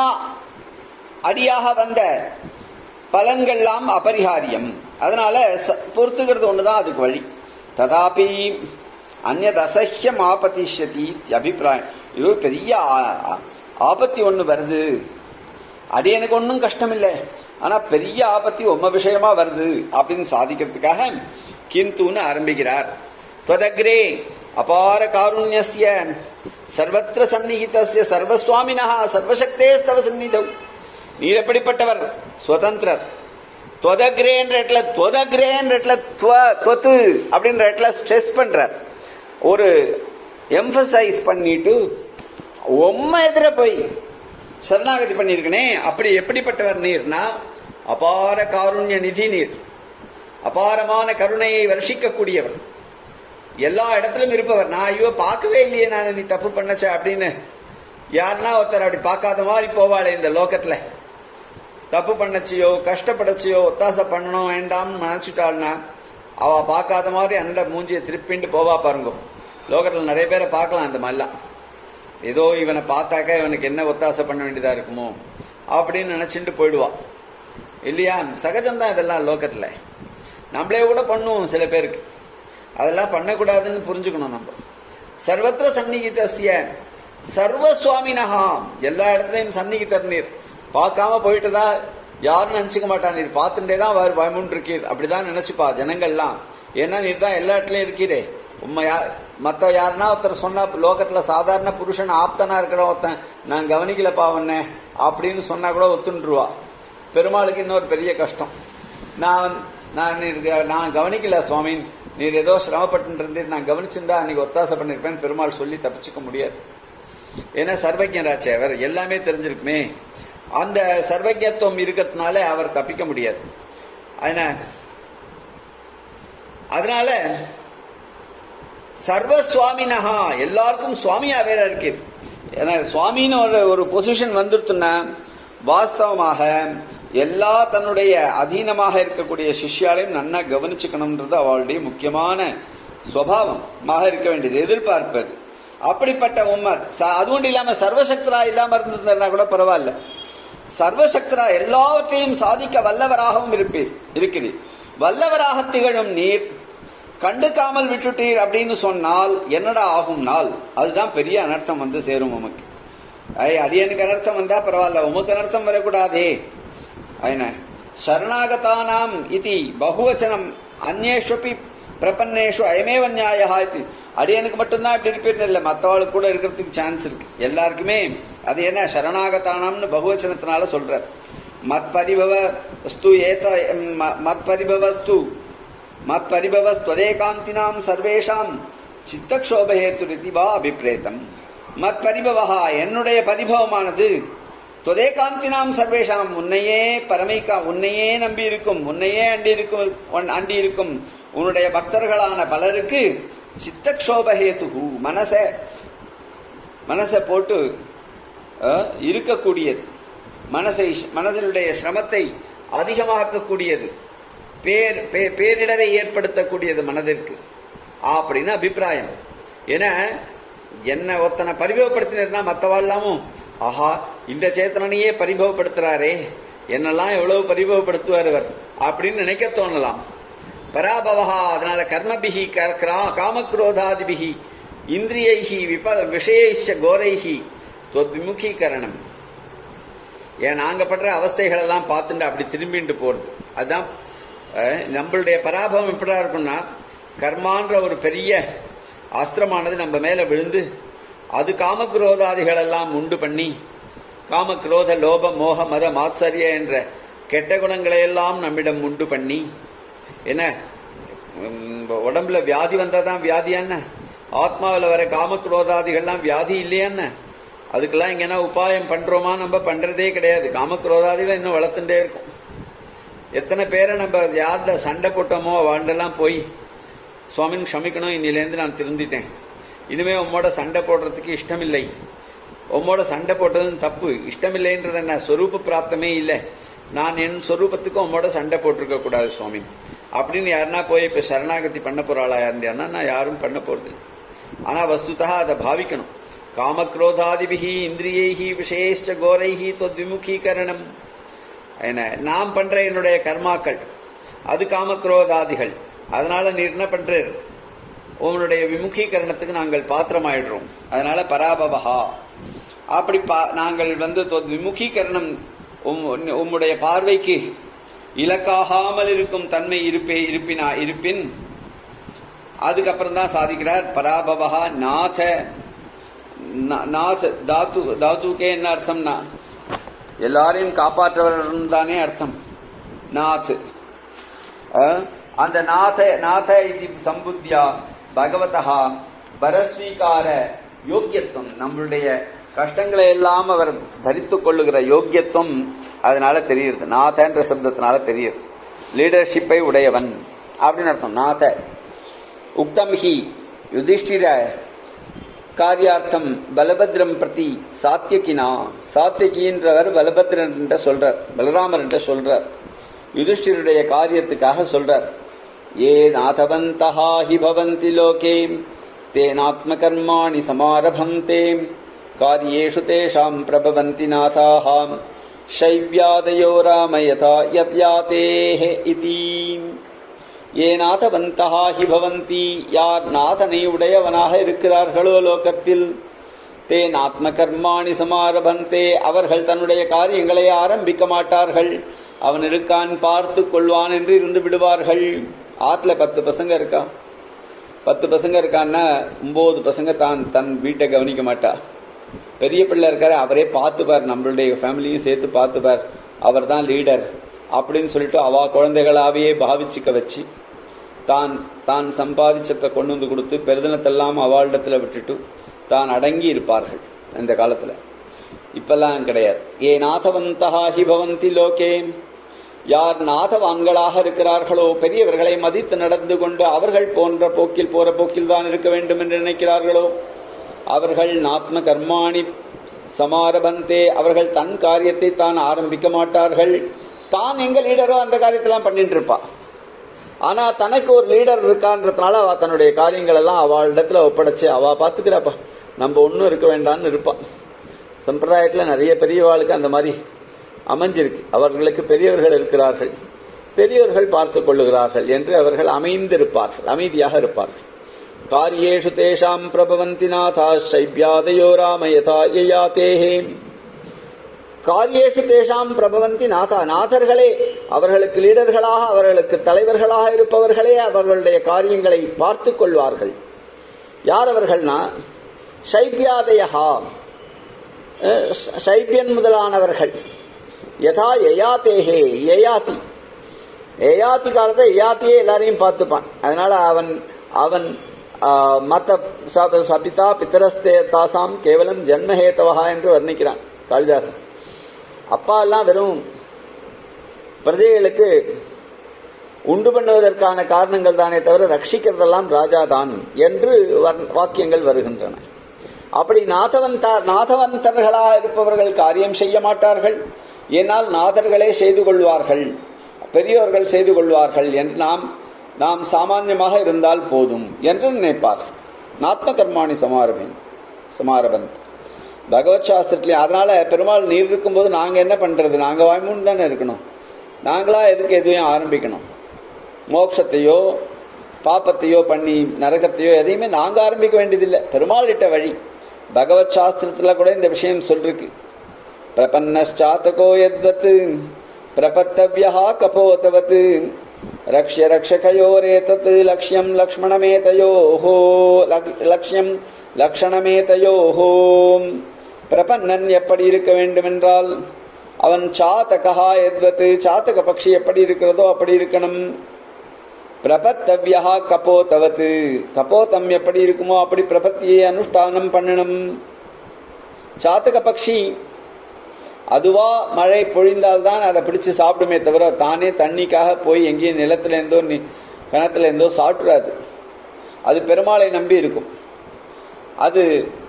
அடியாக வந்த பலன்கள்லாம் அபரிஹாரியம் அதனால ச- பொறுத்துக்கிறது ஒண்ணுதான் அதுக்கு வழி ததாபி அந்நத் அசஹ்யம் ஆபத்திஷ்யதி அபிப்பிராயம் இது ஒரு பெரிய ஆ- ஆ- ஆபத்தி ஒண்ணு வருது அது எனக்கு ஒன்றும் கஷ்டம் இல்லை ஆனா பெரிய ஆபத்தி உம்ம விஷயமா வருது அப்படின்னு சாதிக்கிறதுக்காக கிந்துன்னு ஆரம்பிக்கிறார் त्वदग्रे அபார காருண்யஸ்ய சர்வத்திர சந்நிகிதஸ்ய சர்வசுவாமினா சர்வசக்தே ஸ்தவ சந்நிதம் நீர் எப்படிப்பட்டவர் சுதந்திரர் தொதக்ரேன்ற இடத்துல தொதக்ரேன்ற இடத்துல துவ தொத்து அப்படின்ற இடத்துல ஸ்ட்ரெஸ் பண்றார் ஒரு எம்பசைஸ் பண்ணிட்டு உம்ம எதிர போய் சரணாகதி பண்ணியிருக்கனே அப்படி எப்படிப்பட்டவர் நீர்னா அபார காருண்ய நிதி நீர் அபாரமான கருணையை வருஷிக்கக்கூடியவர் எல்லா இடத்திலும் இருப்பவர் நான் ஐயோ பார்க்கவே இல்லையே நான் நீ தப்பு பண்ணச்ச அப்படின்னு யாருன்னா ஒருத்தர் அப்படி பார்க்காத மாதிரி போவாளே இந்த லோகத்துல தப்பு பண்ணச்சியோ கஷ்டப்படச்சியோ ஒத்தாசை பண்ணணும் வேண்டாம்னு நினைச்சுட்டாள்னா அவ பார்க்காத மாதிரி அந்த மூஞ்சியை திருப்பிண்டு போவா பாருங்க லோகத்துல நிறைய பேரை பார்க்கலாம் அந்த மாதிரிலாம் ஏதோ இவனை பார்த்தாக்கா இவனுக்கு என்ன ஒத்தாசை பண்ண வேண்டியதா இருக்குமோ அப்படின்னு நினைச்சுட்டு போயிடுவா இல்லையா சகஜம்தான் இதெல்லாம் லோகத்துல நம்மளே கூட பண்ணுவோம் சில பேருக்கு அதெல்லாம் பண்ணக்கூடாதுன்னு புரிஞ்சுக்கணும் நம்ம சர்வத்திர சந்நிகிதசிய சர்வ சுவாமினஹா எல்லா இடத்துலயும் சந்நிகிதர் நீர் பார்க்காம போயிட்டுதா யாரும் நினைச்சுக்க மாட்டா நீர் பார்த்துட்டே தான் அவர் பயமுன் இருக்கீர் அப்படிதான் நினைச்சுப்பா ஜனங்கள்லாம் ஏன்னா நீர் தான் எல்லா இடத்துலயும் இருக்கீரே உண்மை யா மற்ற யாருன்னா ஒருத்தர் சொன்னா லோகத்துல சாதாரண புருஷன் ஆப்தனா இருக்கிற ஒருத்தன் நான் கவனிக்கலப்பா உன்னை அப்படின்னு சொன்னா கூட ஒத்துண்டுருவா பெருமாளுக்கு இன்னொரு பெரிய கஷ்டம் நான் வந்து- நான் நீர் க- நான் கவனிக்கல சுவாமி நீர் ஏதோ சிரமப்பட்டு இருந்தீர் நான் கவனிச்சிருந்தா அன்னைக்கு ஒத்தாசை பண்ணிருப்பேன் பெருமாள் சொல்லி தப்பிச்சுக்க முடியாது ஏன்னா சர்வஜராச்சே அவர் எல்லாமே தெரிஞ்சிருக்குமே அந்த சர்வஜத்துவம் இருக்கிறதுனால அவர் தப்பிக்க முடியாது அதனா அதனால சர்வ சுவாமினஹா எல்லாருக்கும் சுவாமியா வேற இருக்கு ஏன்னா சுவாமின்னு ஒரு ஒரு பொசிஷன் வந்துருத்துன்னா வாஸ்தவமாக எல்லா தன்னுடைய அதீனமாக இருக்கக்கூடிய சிஷ்யாலையும் நன்னா கவனிச்சுக்கணும்ன்றது அவளுடைய முக்கியமான சுவாவமாக இருக்க வேண்டியது எதிர்பார்ப்பது அப்படிப்பட்ட உம்மர் ச- அது ஒன்றும் இல்லாம சர்வசக்தரா இல்லாம இருந்திருந்தா கூட பரவாயில்ல சர்வசக்தரா எல்லாவற்றையும் சாதிக்க வல்லவராகவும் இருப்பீர் இருக்கிறீர் வல்லவராக திகழும் நீர் கண்டுக்காமல் விட்டுட்டீர் அப்படின்னு சொன்னால் என்னடா ஆகும் நாள் அதுதான் பெரிய அனர்த்தம் வந்து சேரும் உமக்கு ஐ அடியனுக்கு அனர்த்தம் வந்தா பரவாயில்ல உமக்கு அனர்த்தம் வரக்கூடாதே అయిన శరణాగతానాం ఇది బహువచనం అన్యేష్వపి பிரபன்னேஷு அயமேவ நியாயா இது அடியனுக்கு மட்டும்தான் இப்படி இருப்பேன்னு இல்லை மற்றவாளுக்கு கூட இருக்கிறதுக்கு சான்ஸ் இருக்கு எல்லாருக்குமே அது என்ன சரணாகதானம்னு பகுவச்சனத்தினால சொல்றார் மத் பரிபவ ஸ்து ஏத ம- மத் பரிபவஸ்து மத் பரிபவஸ்துவதேகாந்தினாம் சர்வேஷாம் சித்தக்ஷோபஹேத்து ரிதி வா அபிப்ரேதம் மத் பரிபவஹா என்னுடைய பரிபவமானது தொதேகாந்தினாம் சர்வேஷாம் உன்னையே பரமைக்கா உன்னையே நம்பி இருக்கும் உன்னையே அண்டி இருக்கும் உன் அண்டி இருக்கும் உன்னுடைய பக்தர்களான பலருக்கு சித்தக்ஷோபஹேதுகு மனச மனசை போட்டு அஹ், இருக்கக்கூடியது மனசை மனதினுடைய சிரமத்தை அதிகமாக்கக்கூடியது பேர் பே- பேரிடரை ஏற்படுத்தக்கூடியது மனதிற்கு அப்படின்னு அபிப்பிராயம் ஏன்னா என்ன ஒத்தனை பரிபவப்படுத்தினா மற்றவாழ்லாமும் ஆஹா இந்த சேத்தனையே பரிபவப்படுத்துறாரே என்னெல்லாம் எவ்வளவு பரிபவப்படுத்துவார் இவர் அப்படின்னு நினைக்க தோணலாம் பராபவஹா அதனால கர்மபிகி கர்- கிரா- காமக்ரோதாதிபிகி இந்திரியைகி விப விஷயைஷ கோரைகி தொத்விமுகீகரணம் ஏன் நாங்க படுற அவஸ்தைகள் எல்லாம் பார்த்துட்டு அப்படி திரும்பிட்டு போறது அதுதான் அஹ், நம்மளுடைய பராபவம் எப்படா இருக்கும்னா கர்மான்ற ஒரு பெரிய அஸ்திரமானது நம்ம மேல விழுந்து அது காமக்ரோதாதிகள் எல்லாம் உண்டு பண்ணி காமக்ரோத லோப மோக மத மாத்சரிய என்ற கெட்ட குணங்களை எல்லாம் நம்மிடம் உண்டு பண்ணி என்ன உம், உடம்புல வியாதி வந்தாதான் வியாதியான்னு ஆத்மாவில் வர காமக்ரோதாதிகள்லாம் வியாதி இல்லையான்னு அதுக்கெல்லாம் இங்க என்ன உபாயம் பண்றோமா நம்ம பண்றதே கிடையாது காமக்ரோதாதிகள் இன்னும் வளர்த்துட்டே இருக்கும் எத்தனை பேரை நம்ம யார்கிட்ட சண்டை போட்டோமோ அவண்டெல்லாம் போய் சுவாமின் க்ஷமிக்கணும் இன்னிலேருந்து நான் திருந்திட்டேன் இனிமே உம்மோட சண்டை போடுறதுக்கு இஷ்டமில்லை உம்மோட சண்டை போட்டதும் தப்பு இஷ்டமில்லைன்றது என்ன ஸ்வரூப பிராப்தமே இல்லை நான் என் ஸ்வரூபத்துக்கு உம்மோட சண்டை போட்டிருக்க கூடாது சுவாமி அப்படின்னு யாருன்னா போய் இப்ப சரணாகதி பண்ண போறாளா யாருன்னா நான் யாரும் பண்ண போறது இல்லை. ஆனா வஸ்துதா அதை பாவிக்கணும் காமக்ரோதாதிபிகி இந்திரியைகி விஷயேஷ்ட கோரைகி தொத்விமுகீகரணம் என்ன நாம் பண்ற என்னுடைய கர்மாக்கள் அது காமக்ரோதாதிகள் அதனால நீர் என்ன பண்றீர் உன்னுடைய விமுகீகரணத்துக்கு நாங்கள் பாத்திரமாயிடுறோம் அதனால பராபவஹா அப்படி பா- நாங்கள் வந்து தொ- விமுகீகரணம் உம்- உம்முடைய பார்வைக்கு இலக்காகாமல் இருக்கும் தன்மை இருப்பே இருப்பினா இருப்பின் அதுக்கப்புறம் தான் சாதிக்கிறார் பராபவஹா நாத நா- நாத் தாத்து தாத்துக்கே என்ன அர்த்தம்னா எல்லாரையும் காப்பாற்றவர் தானே அர்த்தம் நாத் அஹ், அந்த நாத நாத இது சம்புத்தியா பகவதா பரஸ்வீகார யோக்கியத்துவம் நம்மளுடைய கஷ்டங்களை எல்லாம் அவர் தரித்துக் கொள்ளுகிற யோக்கியத்துவம் அதனால தெரியுது நாதன்ற சப்தத்தினால தெரியுது லீடர்ஷிப்பை உடையவன் அப்படின்னு அர்த்தம் நாத உக்தம் ஹி யுதிஷ்டிர காரியார்த்தம் பலபத்ரம் பிரதி சாத்தியகினா சாத்தியகின்றவர் பலபத்ரன் என்ற சொல்றார் பலராமர் என்ற சொல்றார் யுதிஷ்டிருடைய காரியத்துக்காக சொல்றார் ஏ நாதவந்தஹா ஹி பவந்தி லோகே தேனாத்மகர்மாணி சமாரபந்தே காரியேஷு தேஷாம் பிரபவந்தி நாதாஹாம் शैव्यादयो राम यथा यत्यातेः इति ஏ நாதவந்தகா ஹி பவந்தி யார் நாதனை உடையவனாக இருக்கிறார்களோ லோகத்தில் தேன் ஆத்ம கர்மாணி சமாரபந்தே அவர்கள் தன்னுடைய காரியங்களை ஆரம்பிக்க மாட்டார்கள் அவன் இருக்கான் பார்த்து கொள்வான் என்று இருந்து விடுவார்கள் ஆத்துல பத்து பசங்க இருக்கா பத்து பசங்க இருக்கான்னா ஒன்பது பசங்க தான் தன் வீட்டை கவனிக்க மாட்டா பெரிய பிள்ளை இருக்காரு அவரே பார்த்துப்பார் நம்மளுடைய ஃபேமிலியும் சேர்த்து பார்த்துப்பார் அவர் தான் லீடர் அப்படின்னு சொல்லிட்டு அவ குழந்தைகளாவே பாவிச்சுக்க வச்சு தான் தான் சம்பாதிச்சத்தை கொண்டு வந்து கொடுத்து பெருதினத்தெல்லாம் அவளிடத்துல விட்டுட்டு தான் அடங்கி இருப்பார்கள் இந்த காலத்துல இப்பெல்லாம் கிடையாது ஏ நாதவந்தகா ஹி பவந்தி லோகே யார் நாதவான்களாக இருக்கிறார்களோ பெரியவர்களை மதித்து நடந்து கொண்டு அவர்கள் போன்ற போக்கில் போற போக்கில் தான் இருக்க வேண்டும் என்று நினைக்கிறார்களோ அவர்கள் நாத்ம கர்மாணி சமாரபந்தே அவர்கள் தன் காரியத்தை தான் ஆரம்பிக்க மாட்டார்கள் தான் எங்க லீடரோ அந்த காரியத்தெல்லாம் பண்ணிட்டு இருப்பா ஆனா தனக்கு ஒரு லீடர் இருக்கான்றதுனால அவ தன்னுடைய காரியங்கள் எல்லாம் அவளிடத்துல ஒப்படைச்சு அவ பாத்துக்கிறாப்பா நம்ம ஒன்றும் இருக்க வேண்டாம்னு இருப்பான் சம்பிரதாயத்துல நிறைய பெரியவாளுக்கு அந்த மாதிரி அமைஞ்சிருக்கு அவர்களுக்கு பெரியவர்கள் இருக்கிறார்கள் பெரியவர்கள் பார்த்து கொள்ளுகிறார்கள் என்று அவர்கள் அமைந்திருப்பார்கள் அமைதியாக இருப்பார்கள் காரியேஷு தேஷாம் பிரபவந்தி நாதா சைபியாதயோ ராம யதா யயாதேஹே காரியேஷு தேஷாம் பிரபவந்தி நாதா நாதர்களே அவர்களுக்கு லீடர்களாக அவர்களுக்கு தலைவர்களாக இருப்பவர்களே அவர்களுடைய காரியங்களை பார்த்து கொள்வார்கள் யார் அவர்கள்னா சைபியாதயா சைபியன் முதலானவர்கள் யதா யயாத்தேஹே யயாதி யயாத்தி காலத்தை யயாத்தியே எல்லாரையும் பார்த்துப்பான் அதனால அவன் அவன் மத்த சபிதா பித்தரஸ்தே தாசாம் கேவலம் ஜன்மஹேத்தவா என்று வர்ணிக்கிறான் காளிதாசன் அப்பா எல்லாம் வெறும் பிரஜைகளுக்கு உண்டு பண்ணுவதற்கான காரணங்கள் தானே தவிர ரட்சிக்கிறதெல்லாம் ராஜா தான் என்று வாக்கியங்கள் வருகின்றன அப்படி நாதவந்த நாதவந்தர்களாக இருப்பவர்கள் காரியம் செய்ய மாட்டார்கள் ஏனால் நாதர்களே செய்து கொள்வார்கள் பெரியோர்கள் செய்து கொள்வார்கள் என்று நாம் நாம் சாமான்யமாக இருந்தால் போதும் என்று நினைப்பார்கள் நாத்ம கர்மாணி சமாரபன் சமாரபந்த் பகவத் சாஸ்திரத்திலே அதனால பெருமாள் நீர் இருக்கும்போது நாங்க என்ன பண்றது நாங்க வாய்மூன் தானே இருக்கணும் நாங்களா எதுக்கு எதுவும் ஆரம்பிக்கணும் மோட்சத்தையோ பாப்பத்தையோ பண்ணி நரகத்தையோ எதையுமே நாங்க ஆரம்பிக்க வேண்டியதில்லை பெருமாள் இட்ட வழி பகவத் சாஸ்திரத்துல கூட இந்த விஷயம் சொல்லிருக்கு பிரபன்னச்சாத்தகோ எத்வத் பிரபத்தவியா கபோதவத் ரக்ஷ ரக்ஷகயோரேதத் லக்ஷ்யம் லக்ஷ்மணமேதயோஹோ லக்ஷ்யம் லக்ஷணமேதயோஹோ பிரபன்னன் எப்படி இருக்க வேண்டுமென்றால் அவன் சாத்தகா எத்வத் சாத்தக பட்சி எப்படி இருக்கிறதோ அப்படி இருக்கணும் பிரபத்தவியா கபோதவத் கபோதம் எப்படி இருக்குமோ அப்படி பிரபத்தியை அனுஷ்டானம் பண்ணணும் சாத்தக பட்சி அதுவா மழை பொழிந்தால்தான் அதை பிடிச்சு சாப்பிடுமே தவிர தானே தண்ணிக்காக போய் எங்கேயும் நிலத்துல இருந்தோ கிணத்துல இருந்தோ சாப்பிட்றாது அது பெருமாளை நம்பி இருக்கும் அது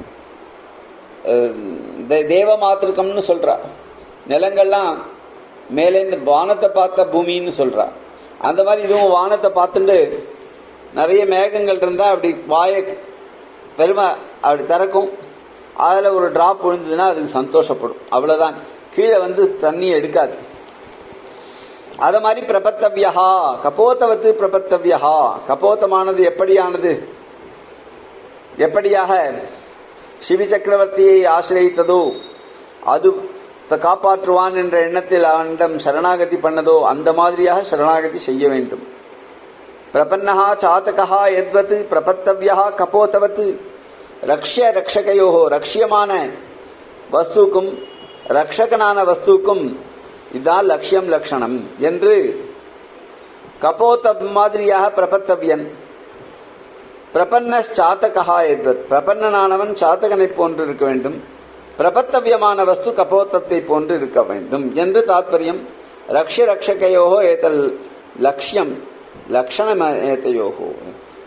தேவ மாத்திருக்கம்னு சொல்றா நிலங்கள்லாம் மேலேருந்து வானத்தை பார்த்த பூமின்னு சொல்றா அந்த மாதிரி இதுவும் வானத்தை பார்த்துட்டு நிறைய மேகங்கள் இருந்தா அப்படி வாயை பெருமை அப்படி திறக்கும் அதில் ஒரு டிராப் விழுந்ததுன்னா அதுக்கு சந்தோஷப்படும் அவ்வளோதான் கீழே வந்து தண்ணி எடுக்காது அத மாதிரி பிரபத்தவியா கபோத்தவத்து பிரபத்தவியா கபோத்தமானது எப்படியானது எப்படியாக சிவி சக்கரவர்த்தியை ஆசிரியத்ததோ அது காப்பாற்றுவான் என்ற எண்ணத்தில் அவனிடம் சரணாகதி பண்ணதோ அந்த மாதிரியாக சரணாகதி செய்ய வேண்டும் பிரபன்னஹா சாத்தகா எத்வத் பிரபத்தவியா கபோத்தவத்து ரக்ஷ ரக்ஷகையோ ரக்ஷியமான வஸ்துக்கும் ரக்ஷகனான வஸ்துக்கும் இதான் லட்சியம் லட்சணம் என்று கபோத்த மாதிரியாக பிரபத்தவியன் பிரபன்ன சாத்தகா எத்வத் பிரபன்னனானவன் சாத்தகனை போன்று இருக்க வேண்டும் பிரபத்தவியமான வஸ்து கபோத்தத்தை போன்று இருக்க வேண்டும் என்று தாத்பரியம் ரக்ஷ ரக்ஷகையோகோ ஏதல் லட்சியம் லக்ஷணம் ஏதையோகோ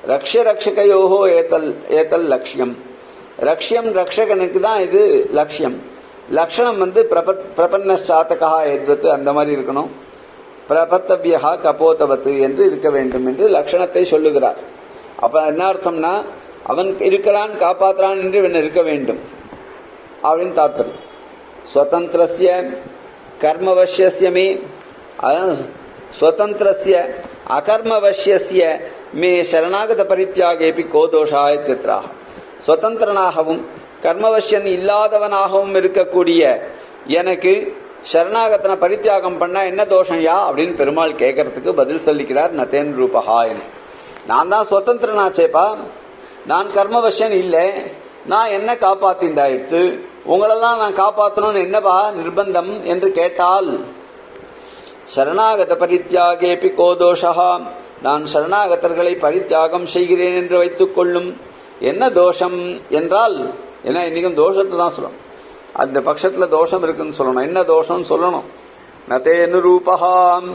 ரக்ஷ ரக்ஷகையோகோ ஏத்தல் ஏத்தல் லட்சியம் ரக்ஷியம் ரக்ஷகனுக்கு தான் இது லட்சியம் லக்ஷணம் வந்து பிரபத் பிரபன்னச்சாத்தகா எத்வத்து அந்த மாதிரி இருக்கணும் பிரபத்தவியா கபோத்தவத்து என்று இருக்க வேண்டும் என்று லட்சணத்தை சொல்லுகிறார் அப்ப என்ன அர்த்தம்னா அவன் இருக்கிறான் காப்பாற்றுறான் என்று இவன் இருக்க வேண்டும் அப்படின்னு தாத்பரியம் ஸ்வதந்திரஸ்ய கர்மவசியஸ்ய மே அதான் ஸ்வதந்திரஸ்ய அகர்மவசியஸ்ய மே சரணாகத பரித்தியாகேபி கோதோஷா இத்தியத்ராக சுதந்திரனாகவும் கர்மவசியன் இல்லாதவனாகவும் இருக்கக்கூடிய எனக்கு சரணாகத்தனை பரித்தியாகம் பண்ணா என்ன தோஷம் யா அப்படின்னு பெருமாள் கேட்கறதுக்கு பதில் சொல்லிக்கிறார் நதேன் ரூபஹா என்று நான் தான் சுதந்திரனாச்சேப்பா நான் கர்மவசியன் இல்லை நான் என்ன காப்பாத்திண்டாயிடுத்து உங்களெல்லாம் நான் காப்பாற்றணும்னு என்னப்பா நிர்பந்தம் என்று கேட்டால் சரணாகத பரித்தியாகேபி கோதோஷா நான் சரணாகதர்களை பரித்தியாகம் செய்கிறேன் என்று வைத்துக் கொள்ளும் என்ன தோஷம் என்றால் ஏன்னா இன்னைக்கும் தோஷத்தை தான் சொல்லணும் அந்த பட்சத்துல தோஷம் இருக்குன்னு சொல்லணும் என்ன தோஷம் சொல்லணும் நதே அனுரூபகாம்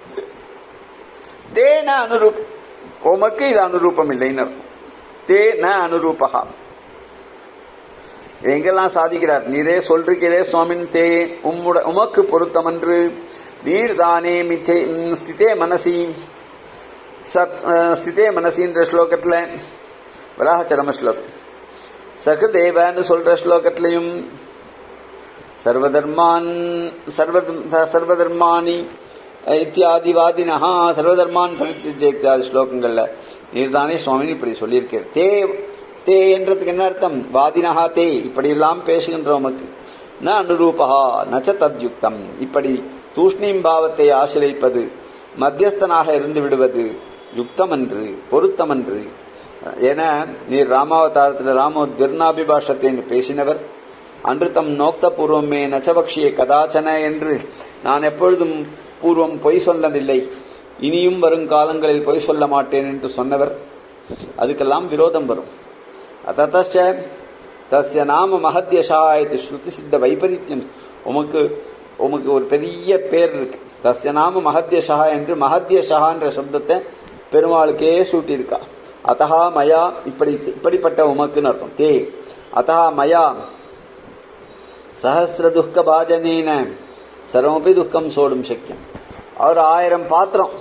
தே ந அனுரூப் உமக்கு இது அனுரூபம் இல்லைன்னு அர்த்தம் தே ந அனுரூபகா எங்கெல்லாம் சாதிக்கிறார் நீரே சொல்றீரே சுவாமின் தே உம்முட உமக்கு பொருத்தமன்று நீர் தானே மிச்சே ஸ்திதே மனசி சத் ஸ்திதே மனசின்ற ஸ்லோகத்துல வராகச்சரம ஸ்லோகம் சகதேவன்னு சொல்ற ஸ்லோகத்திலையும் சர்வதர்மான் சர்வ சர்வதர்மானி இத்தியாதி வாதினஹா சர்வதர்மான் பரித்திய இத்தியாதி ஸ்லோகங்கள்ல நீர்தானே சுவாமி இப்படி சொல்லியிருக்கிறார் தே தே என்றதுக்கு என்ன அர்த்தம் வாதினஹா தே இப்படி எல்லாம் பேசுகின்ற உமக்கு ந அனுரூபகா நச்ச தத்யுக்தம் இப்படி தூஷ்ணீம் பாவத்தை ஆசிரிப்பது மத்தியஸ்தனாக இருந்து விடுவது யுக்தமன்று பொருத்தமன்று என நீர் ராமாவதாரத்தில் ராமோ துர்ணாபிபாஷத்தை என்று பேசினவர் அன்று தம் நோக்த பூர்வமே நச்சபக்ஷியை கதாச்சன என்று நான் எப்பொழுதும் பூர்வம் பொய் சொன்னதில்லை இனியும் வரும் காலங்களில் பொய் சொல்ல மாட்டேன் என்று சொன்னவர் அதுக்கெல்லாம் விரோதம் வரும் அதச்ச தஸ்ய நாம மகத்யஷா இது ஸ்ருதி சித்த வைபரீத்தியம் உமக்கு உமக்கு ஒரு பெரிய பேர் இருக்கு தஸ்ய நாம மகத்யஷா என்று மகத்யஷா என்ற சப்தத்தை பெருமாளுக்கே சூட்டியிருக்கா அத்தகா மயா இப்படி இப்படிப்பட்ட உமக்குன்னு அர்த்தம் தே அத்தகா மயா சஹசிர துக்க பாஜனேன சர்வமபி துக்கம் சோடும் சக்கியம் அவர் ஆயிரம் பாத்திரம்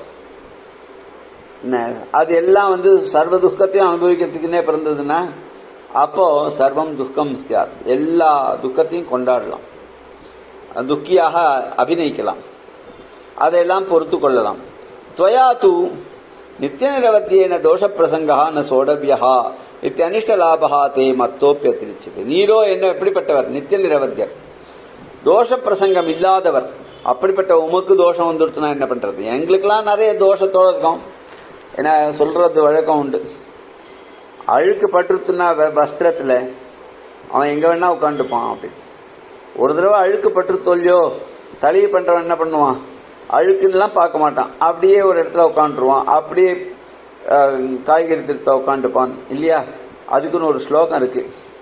அது எல்லாம் வந்து சர்வ துக்கத்தையும் அனுபவிக்கிறதுக்குன்னே பிறந்ததுன்னா அப்போ சர்வம் துக்கம் சார் எல்லா துக்கத்தையும் கொண்டாடலாம் துக்கியாக அபிநயிக்கலாம் அதையெல்லாம் பொறுத்து கொள்ளலாம் துவயா தூ நித்திய நிரவத்தியேன தோஷ பிரசங்கா ந சோடவியா நித்திய அனிஷ்ட லாபகா தே மத்தோப்பியத்திரிச்சது நீரோ என்ன எப்படிப்பட்டவர் நித்திய நிரவத்தியர் தோஷ பிரசங்கம் இல்லாதவர் அப்படிப்பட்ட உமக்கு தோஷம் வந்துடுத்துனா என்ன பண்றது எங்களுக்கெல்லாம் நிறைய தோஷத்தோட இருக்கும் ஏன்னா சொல்றது வழக்கம் உண்டு அழுக்கு பட்டுருத்துனா வஸ்திரத்துல அவன் எங்க வேணா உட்காந்துப்பான் அப்படி ஒரு தடவை அழுக்கு பற்று தொல்லியோ தலையை பண்றவன் என்ன பண்ணுவான் அழுக்குன்னெலாம் பார்க்க மாட்டான் அப்படியே ஒரு இடத்துல உட்காந்துருவான் அப்படியே காய்கறி திருத்த உட்காந்துப்பான் இல்லையா அதுக்குன்னு ஒரு ஸ்லோகம் இருக்கு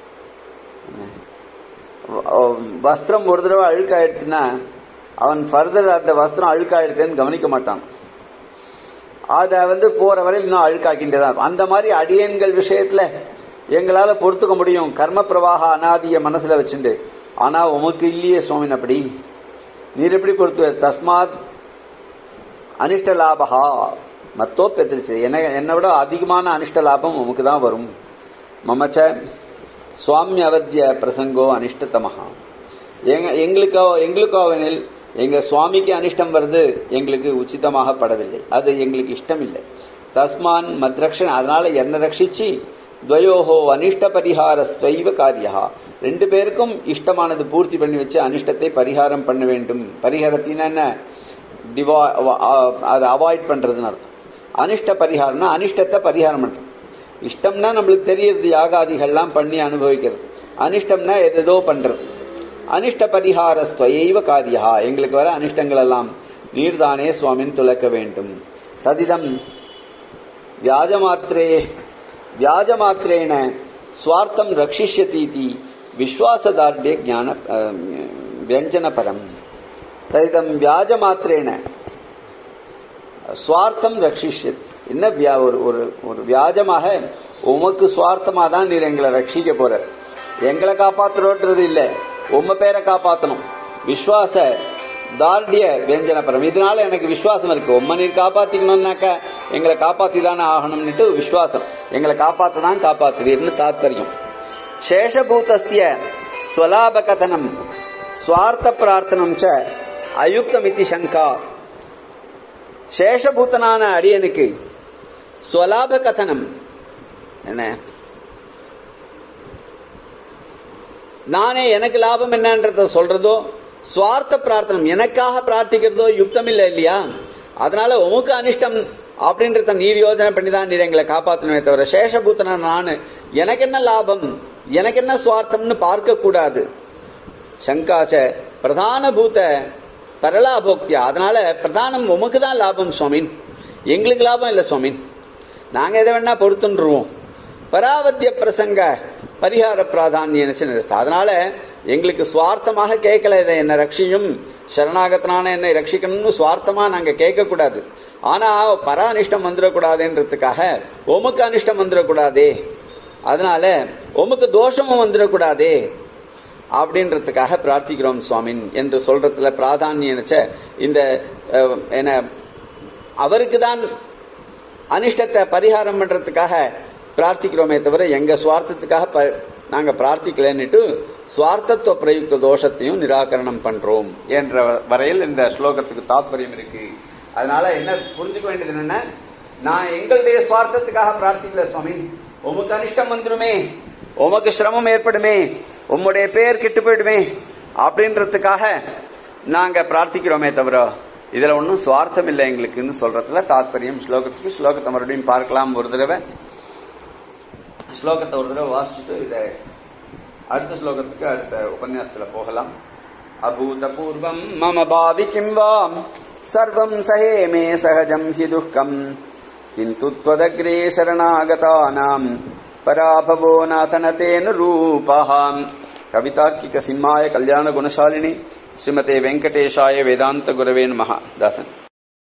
வஸ்திரம் ஒரு தடவை அழுக்காயிடுச்சுன்னா அவன் ஃபர்தர் அந்த வஸ்திரம் அழுக்காயிடுச்சேன்னு கவனிக்க மாட்டான் அதை வந்து போற வரையில் இன்னும் அழுக்காக்கின்றே தான் அந்த மாதிரி அடியன்கள் விஷயத்துல எங்களால பொறுத்துக்க முடியும் கர்ம பிரவாக அனாதிய மனசுல வச்சுண்டு ஆனா உமக்கு இல்லையே சுவாமின் அப்படி நீர் எப்படி பொறுத்து தஸ்மாத் அனிஷ்ட லாபகா மத்தோப்பெத்திருச்சு என்ன என்னை விட அதிகமான அனிஷ்ட லாபம் உமக்கு தான் வரும் மமச்ச சுவாமி அவத்திய பிரசங்கோ அனிஷ்டதமஹா எங்க எங்களுக்கோ எங்களுக்கோ அவனில் எங்க சுவாமிக்கு அனிஷ்டம் வருது எங்களுக்கு உச்சிதமாக படவில்லை அது எங்களுக்கு இஷ்டம் இல்லை தஸ்மான் மத்ரக்ஷன் அதனால என்ன ரட்சிச்சு துவயோஹோ அனிஷ்ட பரிகார ஸ்வைவ காரியா ரெண்டு பேருக்கும் இஷ்டமானது பூர்த்தி பண்ணி வச்சு அனிஷ்டத்தை பரிகாரம் பண்ண வேண்டும் பரிகாரத்தின என்ன டிவா அதை அவாய்ட் பண்றதுன்னு அர்த்தம் அனிஷ்ட பரிகாரம்னா அனிஷ்டத்தை பரிகாரம் பண்றது இஷ்டம்னா நம்மளுக்கு தெரியறது யாகாதிகள்லாம் பண்ணி அனுபவிக்கிறது அனிஷ்டம்னா எதோ பண்றது அனிஷ்ட பரிகார ஸ்வயைவ காரியா எங்களுக்கு வர அனிஷ்டங்கள் எல்லாம் நீர்தானே சுவாமின் துலக்க வேண்டும் ததிதம் வியாஜமாத்திரே வியாஜமாத்திரேன ஸ்வார்த்தம் ரட்சிஷ்யதீதி விஸ்வாசதார்டே ஞான வியஞ்சனபரம் ததிதம் வியாஜமாத்திரேன ஸ்வார்த்தம் ரட்சிஷ்யத் என்ன வியா- ஒரு ஒரு ஒரு வியாஜமாக உமக்கு சுவார்த்தமா தான் நீர் எங்களை ரட்சிக்க போற எங்களை காப்பாத்துறோன்றது இல்ல உம்ம பேரை காப்பாத்தணும் விஸ்வாச தார்டிய வியஞ்சனபரம் இதனால எனக்கு விசுவாசம் இருக்கு உம்ம நீர் காப்பாத்திக்கணும்னாக்கா எங்களை காப்பாத்தி தானே ஆகணும்னுட்டு விசுவாசம் எங்களை காப்பாத்த தான் காப்பாத்துவீர்னு தாத்பரியம் சேஷபூதஸ்ய ஸ்வலாப கதனம் ஸ்வார்த்த பிரார்த்தனம் ச அயுக்தமிதி சங்கா சேஷபூத்தனான அடியனுக்கு ஸ்வலாப கதனம் என்ன நானே எனக்கு லாபம் என்னன்றத சொல்றதோ சுவார்த்த பிரார்த்தனம் எனக்காக பிரார்த்திக்கிறதோ யுக்தம் இல்லை இல்லையா அதனால உமக்கு அனிஷ்டம் அப்படின்றத நீர் யோஜனை பண்ணி தான் நீர் எங்களை காப்பாற்றணுமே தவிர சேஷபூத்தன நான் எனக்கு என்ன லாபம் எனக்கு என்ன சுவார்த்தம்னு பார்க்க கூடாது சங்காச்ச பிரதான பூத பரலாபோக்தியா அதனால பிரதானம் உமக்கு தான் லாபம் சுவாமின் எங்களுக்கு லாபம் இல்லை சுவாமின் நாங்க எதை வேணா பொறுத்துருவோம் பராவத்திய பிரசங்க பரிகார பிராதானியம் அதனால எங்களுக்கு சுவார்த்தமாக கேட்கல இதை என்ன ரட்சியும் சரணாகத்தனான என்னை ரட்சிக்கணும்னு சுவார்த்தமா நாங்க கேட்க கூடாது ஆனா பர அனிஷ்டம் வந்துடக்கூடாதுன்றதுக்காக உமக்கு அனிஷ்டம் வந்துடக்கூடாதே அதனால உமக்கு தோஷமும் வந்துடக்கூடாதே அப்படின்றதுக்காக பிரார்த்திக்கிறோம் சுவாமின் என்று சொல்றதுல பிராதானியம் இந்த அஹ், என்ன அவருக்கு தான் அனிஷ்டத்தை பரிகாரம் பண்றதுக்காக பிரார்த்திக்கிறோமே தவிர எங்க சுவார்த்தத்துக்காக ப- நாங்க பிரார்த்திக்கலன்னுட்டு சுவார்த்தத்துவ பிரயுக்த தோஷத்தையும் நிராகரணம் பண்றோம் என்ற வரையில் இந்த ஸ்லோகத்துக்கு தாத்பரியம் இருக்கு அதனால என்ன புரிஞ்சுக்க வேண்டியது என்னன்னா நான் எங்களுடைய சுவார்த்தத்துக்காக பிரார்த்திக்கல சுவாமி உமக்கு அனிஷ்டம் வந்துருமே உமக்கு சிரமம் ஏற்படுமே உம்முடைய பேர் கெட்டு போயிடுமே அப்படின்றதுக்காக நாங்க பிரார்த்திக்கிறோமே தவிர இதுல ஒன்றும் சுவார்த்தம் இல்லை எங்களுக்குன்னு சொல்றதுல தாத்பரியம் ஸ்லோகத்துக்கு ஸ்லோகத்தை மறுபடியும் பார்க்கலாம் ஒரு தடவை ஸ்லோகத்தை ஒரு தடவை வாசிச்சுட்டு இதை அடுத்த ஸ்லோகத்துக்கு அடுத்த உபன்யாசத்துல போகலாம் அபூதபூர்வம் மம பாவி கிம் வாம் சர்வம் சஹே மே சகஜம் ஹி துக்கம் கிந்து त्वदग्रे शरणागतानाम् पराभवो नाथनतेन रूपः कवितार्किक सिंहाय कल्याण गुणशालिनी श्रीमते वेंकटेशाय वेदांत गुरवे नमः दासन